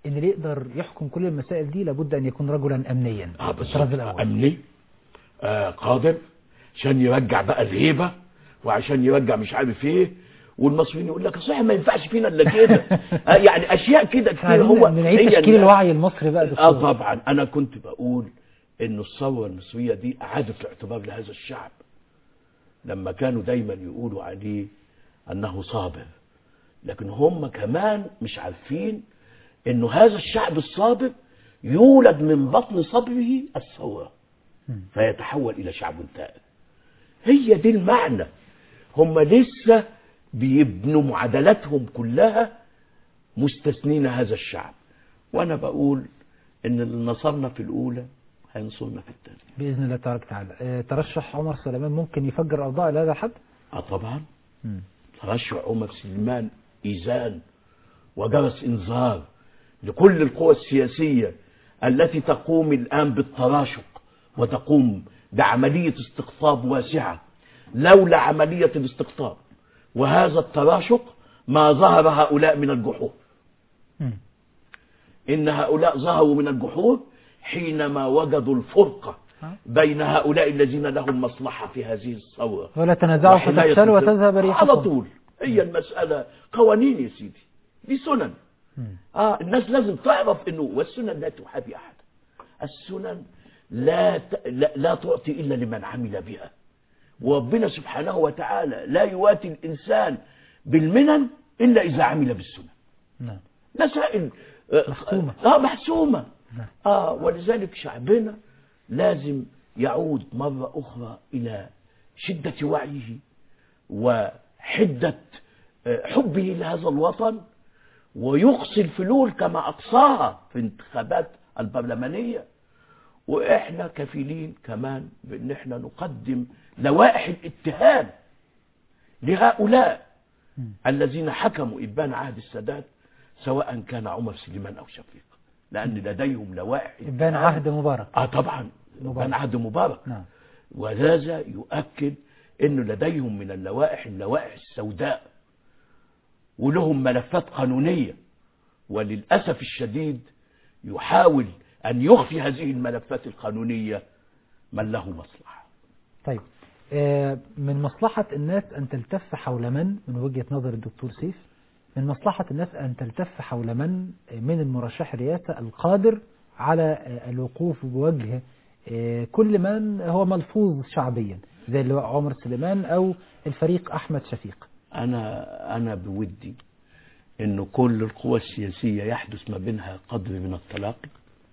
[SPEAKER 1] ان اللي يقدر يحكم كل المسائل دي لابد ان يكون رجلا امنيا
[SPEAKER 2] اه
[SPEAKER 1] الطراز
[SPEAKER 2] بالظبط
[SPEAKER 1] الاول
[SPEAKER 2] امني آه قادر عشان يرجع بقى الهيبه وعشان يرجع مش عارف ايه والمصريين يقول لك صحيح ما ينفعش فينا الا كده آه يعني اشياء كده كتير
[SPEAKER 1] عايزين
[SPEAKER 2] هو
[SPEAKER 1] نعيد
[SPEAKER 2] هي
[SPEAKER 1] تشكيل
[SPEAKER 2] ال-
[SPEAKER 1] الوعي المصري بقى
[SPEAKER 2] اه
[SPEAKER 1] دكتور
[SPEAKER 2] طبعا انا كنت بقول ان الثوره المصريه دي اعادت الاعتبار لهذا الشعب لما كانوا دايما يقولوا عليه انه صابر لكن هم كمان مش عارفين انه هذا الشعب الصابر يولد من بطن صبره الثوره
[SPEAKER 1] مم.
[SPEAKER 2] فيتحول الى شعب تائب هي دي المعنى هم لسه بيبنوا معادلاتهم كلها مستثنين هذا الشعب وانا بقول ان اللي نصرنا في الاولى هينصرنا في الثانيه
[SPEAKER 1] باذن الله تبارك وتعالى آه، ترشح عمر سليمان ممكن يفجر الاوضاع الى هذا الحد
[SPEAKER 2] اه طبعا
[SPEAKER 1] مم.
[SPEAKER 2] ترشح عمر سليمان ايذان وجرس انذار لكل القوى السياسيه التي تقوم الان بالتراشق وتقوم بعمليه استقطاب واسعه لولا عمليه الاستقطاب وهذا التراشق ما ظهر هؤلاء من الجحور
[SPEAKER 1] مم.
[SPEAKER 2] إن هؤلاء ظهروا من الجحور حينما وجدوا الفرقة
[SPEAKER 1] ها؟
[SPEAKER 2] بين هؤلاء الذين لهم مصلحة في هذه الثورة
[SPEAKER 1] ولا تنازعوا
[SPEAKER 2] وحماية
[SPEAKER 1] فتفشلوا
[SPEAKER 2] الفرقة.
[SPEAKER 1] وتذهب ريحكم
[SPEAKER 2] على طول هي المسألة قوانين يا سيدي دي سنن
[SPEAKER 1] مم.
[SPEAKER 2] آه الناس لازم تعرف انه والسنن لا تحابي احد السنن لا ت... لا, لا تعطي الا لمن عمل بها وربنا سبحانه وتعالى لا يواتي الانسان بالمنن الا اذا عمل بالسنن
[SPEAKER 1] نعم
[SPEAKER 2] مسائل آه،
[SPEAKER 1] محسومة.
[SPEAKER 2] اه محسومة
[SPEAKER 1] نعم.
[SPEAKER 2] اه ولذلك شعبنا لازم يعود مرة أخرى إلى شدة وعيه وحدة آه، حبه لهذا الوطن ويقصي الفلول كما أقصاها في انتخابات البرلمانية وإحنا كفيلين كمان بأن إحنا نقدم لوائح الاتهام لهؤلاء
[SPEAKER 1] مم.
[SPEAKER 2] الذين حكموا إبان عهد السادات سواء كان عمر سليمان أو شفيق لأن لديهم لوائح
[SPEAKER 1] إبان
[SPEAKER 2] اتهام.
[SPEAKER 1] عهد مبارك
[SPEAKER 2] اه طبعا
[SPEAKER 1] مبارك.
[SPEAKER 2] كان عهد مبارك
[SPEAKER 1] نعم
[SPEAKER 2] وهذا يؤكد انه لديهم من اللوائح اللوائح السوداء ولهم ملفات قانونيه وللاسف الشديد يحاول ان يخفي هذه الملفات القانونيه من له مصلحه
[SPEAKER 1] طيب آه، من مصلحة الناس أن تلتف حول من من وجهة نظر الدكتور سيف من مصلحة الناس أن تلتف حول من من المرشح الرئاسة القادر على آه، الوقوف بوجه آه، كل من هو ملفوظ شعبيا زي اللواء عمر سليمان أو الفريق أحمد شفيق
[SPEAKER 2] انا انا بودي انه كل القوى السياسيه يحدث ما بينها قدر من التلاقي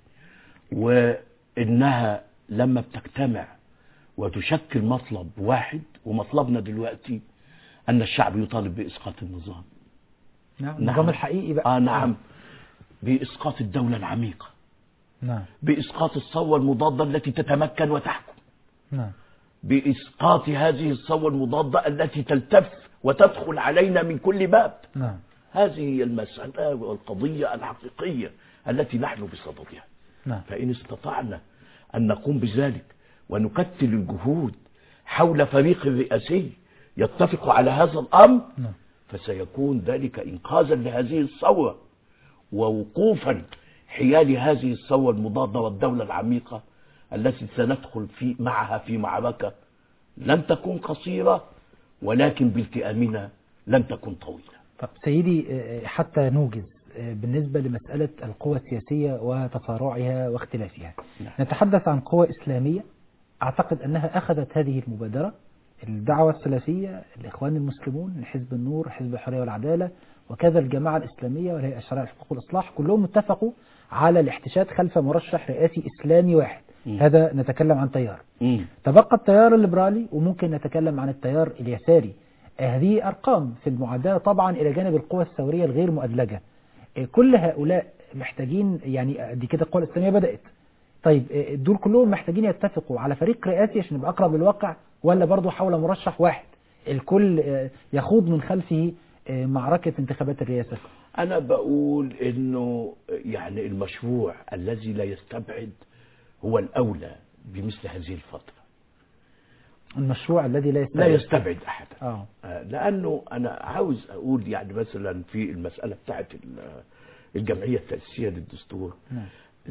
[SPEAKER 2] وانها لما بتجتمع وتشكل مطلب واحد ومطلبنا دلوقتي ان الشعب يطالب باسقاط النظام
[SPEAKER 1] نعم
[SPEAKER 2] نعم.
[SPEAKER 1] النظام الحقيقي بقى
[SPEAKER 2] اه نعم باسقاط الدوله العميقه
[SPEAKER 1] نعم
[SPEAKER 2] باسقاط الثوره المضاده التي تتمكن وتحكم
[SPEAKER 1] نعم
[SPEAKER 2] باسقاط هذه الثوره المضاده التي تلتف وتدخل علينا من كل باب
[SPEAKER 1] نعم
[SPEAKER 2] هذه هي المسألة والقضية الحقيقية التي نحن بصددها
[SPEAKER 1] نعم
[SPEAKER 2] فإن استطعنا أن نقوم بذلك ونكتل الجهود حول فريق رئاسي يتفق على هذا الأمر
[SPEAKER 1] نعم
[SPEAKER 2] فسيكون ذلك إنقاذا لهذه الثورة ووقوفا حيال هذه الثورة المضادة والدولة العميقة التي سندخل في معها في معركة لن تكون قصيرة ولكن بالتئامنا لن تكون طويلة
[SPEAKER 1] طب سيدي آه، حتى نوجز آه، بالنسبة لمسألة القوى السياسية وتصارعها واختلافها
[SPEAKER 2] نعم.
[SPEAKER 1] نتحدث عن قوى إسلامية أعتقد أنها أخذت هذه المبادرة الدعوة السلفية الإخوان المسلمون حزب النور حزب الحرية والعدالة وكذا الجماعة الإسلامية والهيئة الشرعية للحقوق والإصلاح كلهم اتفقوا على الاحتشاد خلف مرشح رئاسي إسلامي واحد
[SPEAKER 2] مم.
[SPEAKER 1] هذا نتكلم عن تيار
[SPEAKER 2] مم.
[SPEAKER 1] تبقى التيار الليبرالي وممكن نتكلم عن التيار اليساري هذه أرقام في المعادلة طبعا إلى جانب القوى الثورية الغير مؤدلجة آه، كل هؤلاء محتاجين يعني دي كده القوى الإسلامية بدأت طيب آه، دول كلهم محتاجين يتفقوا على فريق رئاسي عشان يبقى أقرب للواقع ولا برضه حول مرشح واحد الكل آه، يخوض من خلفه آه، معركة انتخابات الرئاسة
[SPEAKER 2] أنا بقول إنه يعني المشروع الذي لا يستبعد هو الأولى بمثل هذه الفترة
[SPEAKER 1] المشروع الذي لا
[SPEAKER 2] لا
[SPEAKER 1] يستبعد
[SPEAKER 2] يستبعد أحدا
[SPEAKER 1] اه
[SPEAKER 2] آه، لأنه أنا عاوز أقول يعني مثلا في المسألة بتاعت ال- الجمعية التأسيسية للدستور
[SPEAKER 1] نعم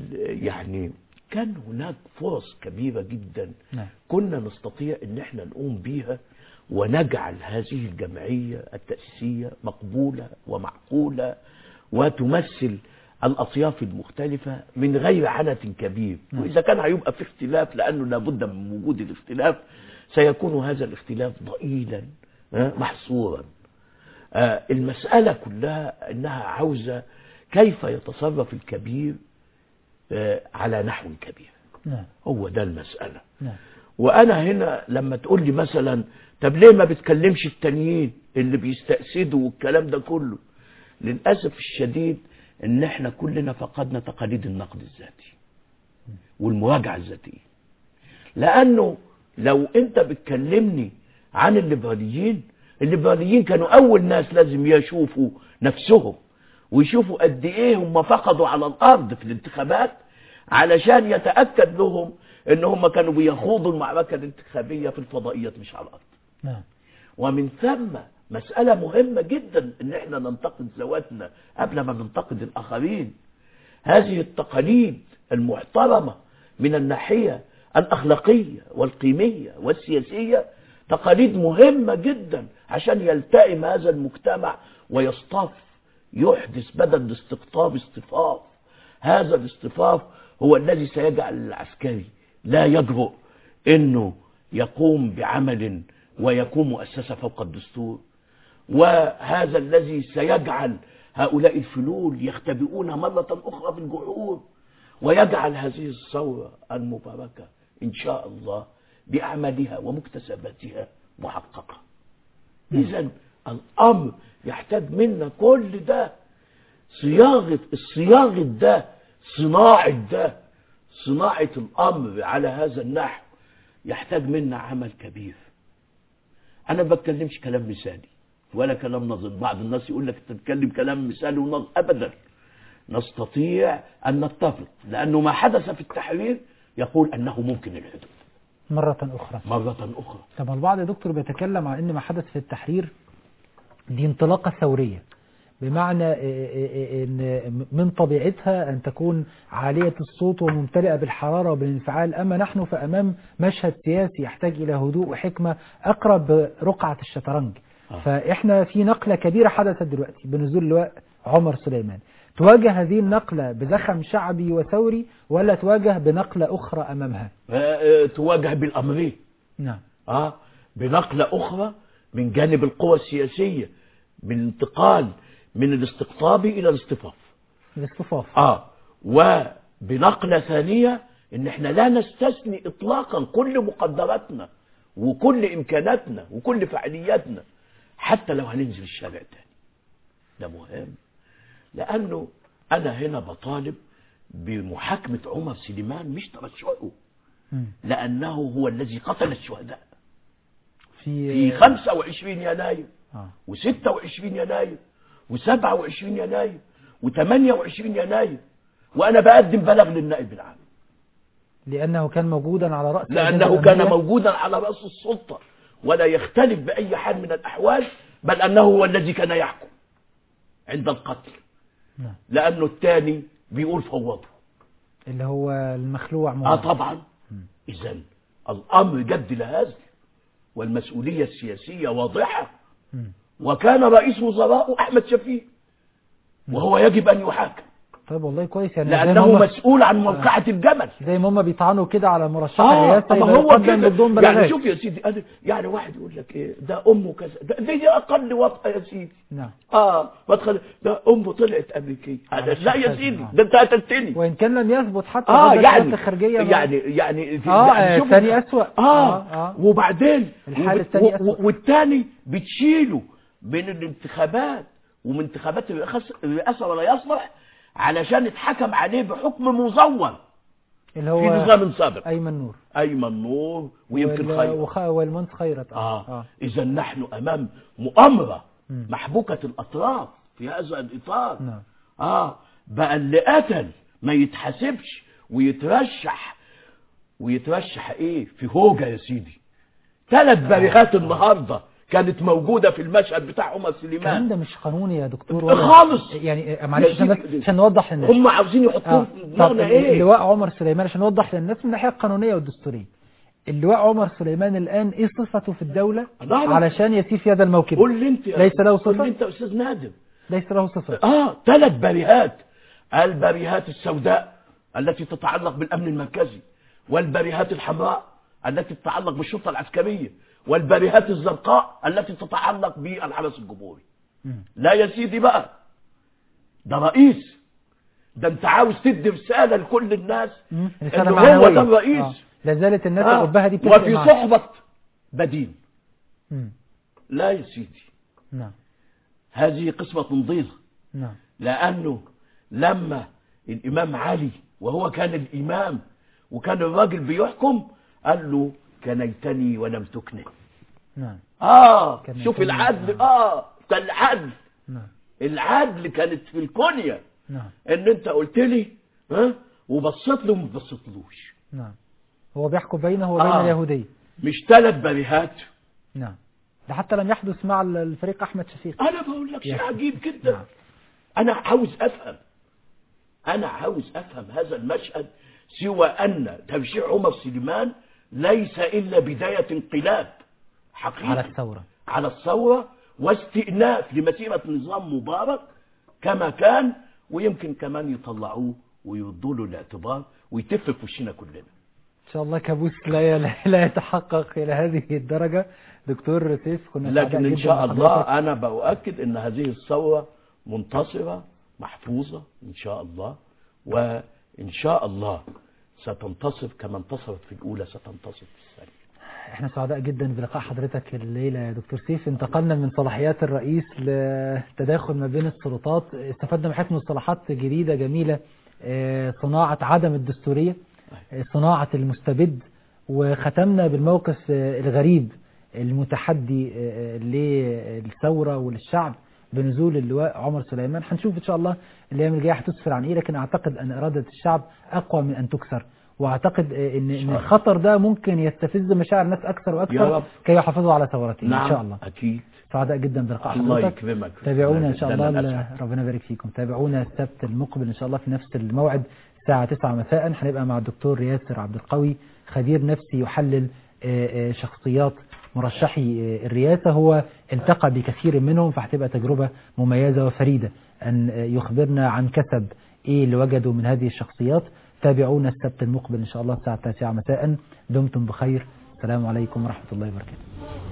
[SPEAKER 2] يعني كان هناك فرص كبيرة جدا
[SPEAKER 1] نعم
[SPEAKER 2] كنا نستطيع ان احنا نقوم بيها ونجعل هذه الجمعية التأسيسية مقبولة ومعقولة وتمثل الأطياف المختلفة من غير عنت كبير
[SPEAKER 1] نعم.
[SPEAKER 2] وإذا كان هيبقى في اختلاف لأنه لابد من وجود الاختلاف سيكون هذا الاختلاف ضئيلا آه، محصورا آه، المسألة كلها أنها عاوزة كيف يتصرف الكبير آه، على نحو كبير
[SPEAKER 1] نعم
[SPEAKER 2] هو ده المسألة
[SPEAKER 1] نعم
[SPEAKER 2] وانا هنا لما تقول لي مثلا طب ليه ما بتكلمش التانيين اللي بيستأسدوا والكلام ده كله للأسف الشديد ان احنا كلنا فقدنا تقاليد النقد الذاتي والمراجعة الذاتية لانه لو انت بتكلمني عن الليبراليين الليبراليين كانوا اول ناس لازم يشوفوا نفسهم ويشوفوا قد ايه هم فقدوا على الارض في الانتخابات علشان يتأكد لهم ان هم كانوا بيخوضوا المعركة الانتخابية في الفضائيات مش على الارض
[SPEAKER 1] نعم
[SPEAKER 2] ومن ثم مسألة مهمة جدا ان احنا ننتقد ذواتنا قبل ما ننتقد الاخرين هذه التقاليد المحترمة من الناحية الأخلاقية والقيمية والسياسية تقاليد مهمة جدا عشان يلتئم هذا المجتمع ويصطف يحدث بدل الاستقطاب اصطفاف هذا الاصطفاف هو الذي سيجعل العسكري لا يجرؤ انه يقوم بعمل ويكون مؤسسة فوق الدستور وهذا الذي سيجعل هؤلاء الفلول يختبئون مرة أخرى في الجحور ويجعل هذه الثورة المباركة إن شاء الله بأعمالها ومكتسباتها محققة إذا الأمر يحتاج منا كل ده صياغة الصياغة ده صناعة ده صناعة الأمر على هذا النحو يحتاج منا عمل كبير أنا ما بتكلمش كلام مثالي ولا كلام نظري بعض الناس يقول لك انت بتتكلم كلام مثالي ونظري ابدا نستطيع ان نتفق لانه ما حدث في التحرير يقول انه ممكن الحدوث
[SPEAKER 1] مرة أخرى
[SPEAKER 2] مرة اخرى
[SPEAKER 1] طب البعض يا دكتور بيتكلم عن ان ما حدث في التحرير دي انطلاقة ثورية بمعنى إيه إيه إيه ان من طبيعتها ان تكون عالية الصوت وممتلئة بالحرارة وبالانفعال اما نحن فامام مشهد سياسي يحتاج الى هدوء وحكمة اقرب رقعة الشطرنج
[SPEAKER 2] آه.
[SPEAKER 1] فاحنا في نقلة كبيرة حدثت دلوقتي بنزول اللواء عمر سليمان تواجه هذه النقلة بزخم شعبي وثوري ولا تواجه بنقلة اخرى امامها
[SPEAKER 2] آه، آه، تواجه بالامرين
[SPEAKER 1] نعم
[SPEAKER 2] اه بنقلة اخرى من جانب القوى السياسية من انتقال من الاستقطاب الى الاصطفاف
[SPEAKER 1] الاصطفاف
[SPEAKER 2] اه وبنقلة ثانية ان احنا لا نستثني اطلاقا كل مقدراتنا وكل امكاناتنا وكل فعالياتنا حتى لو هننزل الشارع تاني ده مهم لانه انا هنا بطالب بمحاكمة عمر سليمان مش ترشحه
[SPEAKER 1] مم.
[SPEAKER 2] لانه هو الذي قتل الشهداء
[SPEAKER 1] في
[SPEAKER 2] في 25 يناير
[SPEAKER 1] آه.
[SPEAKER 2] و26 يناير و27 يناير و28 يناير وانا بقدم بلاغ للنائب العام
[SPEAKER 1] لأنه كان موجودا على رأس
[SPEAKER 2] لانه
[SPEAKER 1] الأجندة
[SPEAKER 2] كان
[SPEAKER 1] الأمنية.
[SPEAKER 2] موجودا على راس السلطه ولا يختلف باي حال من الاحوال بل انه هو الذي كان يحكم عند القتل
[SPEAKER 1] نعم.
[SPEAKER 2] لانه الثاني بيقول فوضوا
[SPEAKER 1] اللي هو المخلوع
[SPEAKER 2] اه
[SPEAKER 1] موعد.
[SPEAKER 2] طبعا اذا الامر جد لهذا والمسؤوليه السياسيه واضحه
[SPEAKER 1] مم.
[SPEAKER 2] وكان رئيس وزراء احمد شفيق وهو يجب ان يحاكم
[SPEAKER 1] طيب والله كويس يعني زي
[SPEAKER 2] لانه
[SPEAKER 1] ما هم
[SPEAKER 2] مسؤول عن موقعة الجمل
[SPEAKER 1] زي ما هم بيطعنوا كده على مرشح
[SPEAKER 2] اه
[SPEAKER 1] الرئاسة
[SPEAKER 2] طب
[SPEAKER 1] يبقى
[SPEAKER 2] هو
[SPEAKER 1] يقدم
[SPEAKER 2] كده
[SPEAKER 1] ضدهم
[SPEAKER 2] يعني
[SPEAKER 1] بلاغات
[SPEAKER 2] شوف يا سيدي أنا يعني واحد يقول لك ايه ده امه كذا ده دي, دي اقل وطأة يا سيدي
[SPEAKER 1] نعم
[SPEAKER 2] اه ما تخلي ده امه طلعت امريكيه
[SPEAKER 1] على
[SPEAKER 2] أنا لا يا
[SPEAKER 1] الشاشة.
[SPEAKER 2] سيدي
[SPEAKER 1] آه.
[SPEAKER 2] ده انت قتلتني
[SPEAKER 1] وإن كان لم يثبت حتى
[SPEAKER 2] اه
[SPEAKER 1] هذا
[SPEAKER 2] يعني
[SPEAKER 1] الشرط الخارجية ما-
[SPEAKER 2] يعني يعني في-
[SPEAKER 1] آه،
[SPEAKER 2] يعني
[SPEAKER 1] آه،
[SPEAKER 2] شوف
[SPEAKER 1] الثاني
[SPEAKER 2] انت-
[SPEAKER 1] أسوأ.
[SPEAKER 2] اه,
[SPEAKER 1] آه، آه.
[SPEAKER 2] وبعدين
[SPEAKER 1] الحال
[SPEAKER 2] وبت-
[SPEAKER 1] الثاني
[SPEAKER 2] و-
[SPEAKER 1] أسوأ.
[SPEAKER 2] و- والثاني بتشيله من الانتخابات ومن انتخابات الرئاسة- الرئاسه ولا يصلح علشان اتحكم عليه بحكم مزور
[SPEAKER 1] اللي
[SPEAKER 2] في
[SPEAKER 1] هو
[SPEAKER 2] نظام سابق
[SPEAKER 1] أيمن نور
[SPEAKER 2] ايمن نور ويمكن
[SPEAKER 1] وال-
[SPEAKER 2] خير
[SPEAKER 1] وخ... والمنس خيرت
[SPEAKER 2] آه. إذا نحن أمام مؤامرة
[SPEAKER 1] مم.
[SPEAKER 2] محبوكة الأطراف في هذا الإطار
[SPEAKER 1] نعم
[SPEAKER 2] آه بقى اللي قتل ما يتحاسبش ويترشح ويترشح إيه في هوجة يا سيدي ثلاث بريخات النهاردة كانت موجودة في المشهد بتاع عمر
[SPEAKER 1] الكلام
[SPEAKER 2] سليمان
[SPEAKER 1] ده مش قانوني يا دكتور
[SPEAKER 2] خالص.
[SPEAKER 1] يعني آه، معلش عشان
[SPEAKER 2] يا
[SPEAKER 1] بس
[SPEAKER 2] سيدي.
[SPEAKER 1] عشان نوضح للناس
[SPEAKER 2] هم عاوزين يحطوه
[SPEAKER 1] آه.
[SPEAKER 2] في
[SPEAKER 1] طب
[SPEAKER 2] دماغنا ايه
[SPEAKER 1] اللواء عمر سليمان عشان نوضح للناس من الناحيه القانونيه والدستوريه اللواء عمر سليمان الان ايه صفته في الدوله
[SPEAKER 2] نعم.
[SPEAKER 1] علشان يسير في هذا الموكب
[SPEAKER 2] قول لي انت يا-
[SPEAKER 1] ليس له
[SPEAKER 2] قول
[SPEAKER 1] صفة؟
[SPEAKER 2] لي انت يا استاذ نادر
[SPEAKER 1] ليس له صفه
[SPEAKER 2] اه ثلاث بريهات البريهات السوداء التي تتعلق بالامن المركزي والبريهات الحمراء التي تتعلق بالشرطه العسكريه والبريهات الزرقاء التي تتعلق بالحرس الجمهوري
[SPEAKER 1] مم.
[SPEAKER 2] لا يا سيدي بقى ده رئيس ده انت عاوز تدي رساله لكل الناس
[SPEAKER 1] مم.
[SPEAKER 2] ان
[SPEAKER 1] رسالة
[SPEAKER 2] هو
[SPEAKER 1] معنوية.
[SPEAKER 2] ده الرئيس
[SPEAKER 1] آه. لا زالت الناس
[SPEAKER 2] آه.
[SPEAKER 1] الأبهة دي بتفرق
[SPEAKER 2] وفي
[SPEAKER 1] معاه.
[SPEAKER 2] صحبه بدين
[SPEAKER 1] مم.
[SPEAKER 2] لا يا سيدي
[SPEAKER 1] نعم
[SPEAKER 2] هذه قسمه ضيضه
[SPEAKER 1] نعم
[SPEAKER 2] لأنه لما الإمام علي وهو كان الإمام وكان الراجل بيحكم قال له كنيتني ولم تكني
[SPEAKER 1] نعم
[SPEAKER 2] آه
[SPEAKER 1] كنيتني.
[SPEAKER 2] شوف العدل آه ده العدل
[SPEAKER 1] نعم
[SPEAKER 2] العدل كانت في الكونية
[SPEAKER 1] نعم
[SPEAKER 2] إن أنت قلت لي ها وبصيت له وما بصيتلوش
[SPEAKER 1] نعم هو بيحكم بينه وبين
[SPEAKER 2] آه.
[SPEAKER 1] اليهودية
[SPEAKER 2] مش ثلاث بريهات
[SPEAKER 1] نعم ده حتى لم يحدث مع الفريق أحمد شفيق
[SPEAKER 2] أنا بقول لك شيء
[SPEAKER 1] يا.
[SPEAKER 2] عجيب جدا
[SPEAKER 1] نعم.
[SPEAKER 2] أنا عاوز أفهم أنا عاوز أفهم هذا المشهد سوى أن تبشير عمر سليمان ليس إلا بداية انقلاب حقيقي
[SPEAKER 1] على الثورة
[SPEAKER 2] على الثورة واستئناف لمسيرة نظام مبارك كما كان ويمكن كمان يطلعوه ويردوا له الاعتبار ويتف في وشنا كلنا
[SPEAKER 1] إن شاء الله كابوس لا لا يتحقق إلى هذه الدرجة دكتور سيف كنا سعداء
[SPEAKER 2] لكن إن
[SPEAKER 1] جداً
[SPEAKER 2] شاء
[SPEAKER 1] بحضرتك.
[SPEAKER 2] الله أنا بأؤكد أن هذه الثورة منتصرة محفوظة إن شاء الله وإن شاء الله ستنتصر كما انتصرت في الأولى ستنتصر في الثانية
[SPEAKER 1] احنا سعداء جدا بلقاء حضرتك الليلة يا دكتور سيف انتقلنا من صلاحيات الرئيس لتداخل ما بين السلطات استفدنا من حكم مصطلحات جديدة جميلة اه، صناعة عدم الدستورية اه، صناعة المستبد وختمنا بالموقف اه، الغريب المتحدي اه، للثورة وللشعب بنزول اللواء عمر سليمان هنشوف ان شاء الله الايام الجايه هتسفر عن ايه لكن اعتقد ان اراده الشعب اقوى من ان تكسر واعتقد اه، ان ان الخطر ده ممكن يستفز مشاعر الناس اكثر
[SPEAKER 2] يا
[SPEAKER 1] واكثر
[SPEAKER 2] رب.
[SPEAKER 1] كي يحافظوا على ثورتهم
[SPEAKER 2] نعم
[SPEAKER 1] ان شاء الله
[SPEAKER 2] أكيد
[SPEAKER 1] سعداء جدا بلقاء
[SPEAKER 2] الله
[SPEAKER 1] حضرتك
[SPEAKER 2] يكرمك
[SPEAKER 1] تابعونا ان شاء
[SPEAKER 2] ده
[SPEAKER 1] الله
[SPEAKER 2] أنا
[SPEAKER 1] ل-
[SPEAKER 2] أسعد.
[SPEAKER 1] ربنا يبارك فيكم تابعونا السبت المقبل ان شاء الله في نفس الموعد الساعه 9 مساء هنبقى مع الدكتور ياسر عبد القوي خبير نفسي يحلل آه، آه، شخصيات مرشحي آه، الرئاسه هو التقى بكثير منهم فهتبقى تجربه مميزه وفريده ان آه، يخبرنا عن كسب ايه اللي وجدوا من هذه الشخصيات تابعونا السبت المقبل ان شاء الله الساعه 9 مساء دمتم بخير السلام عليكم ورحمه الله وبركاته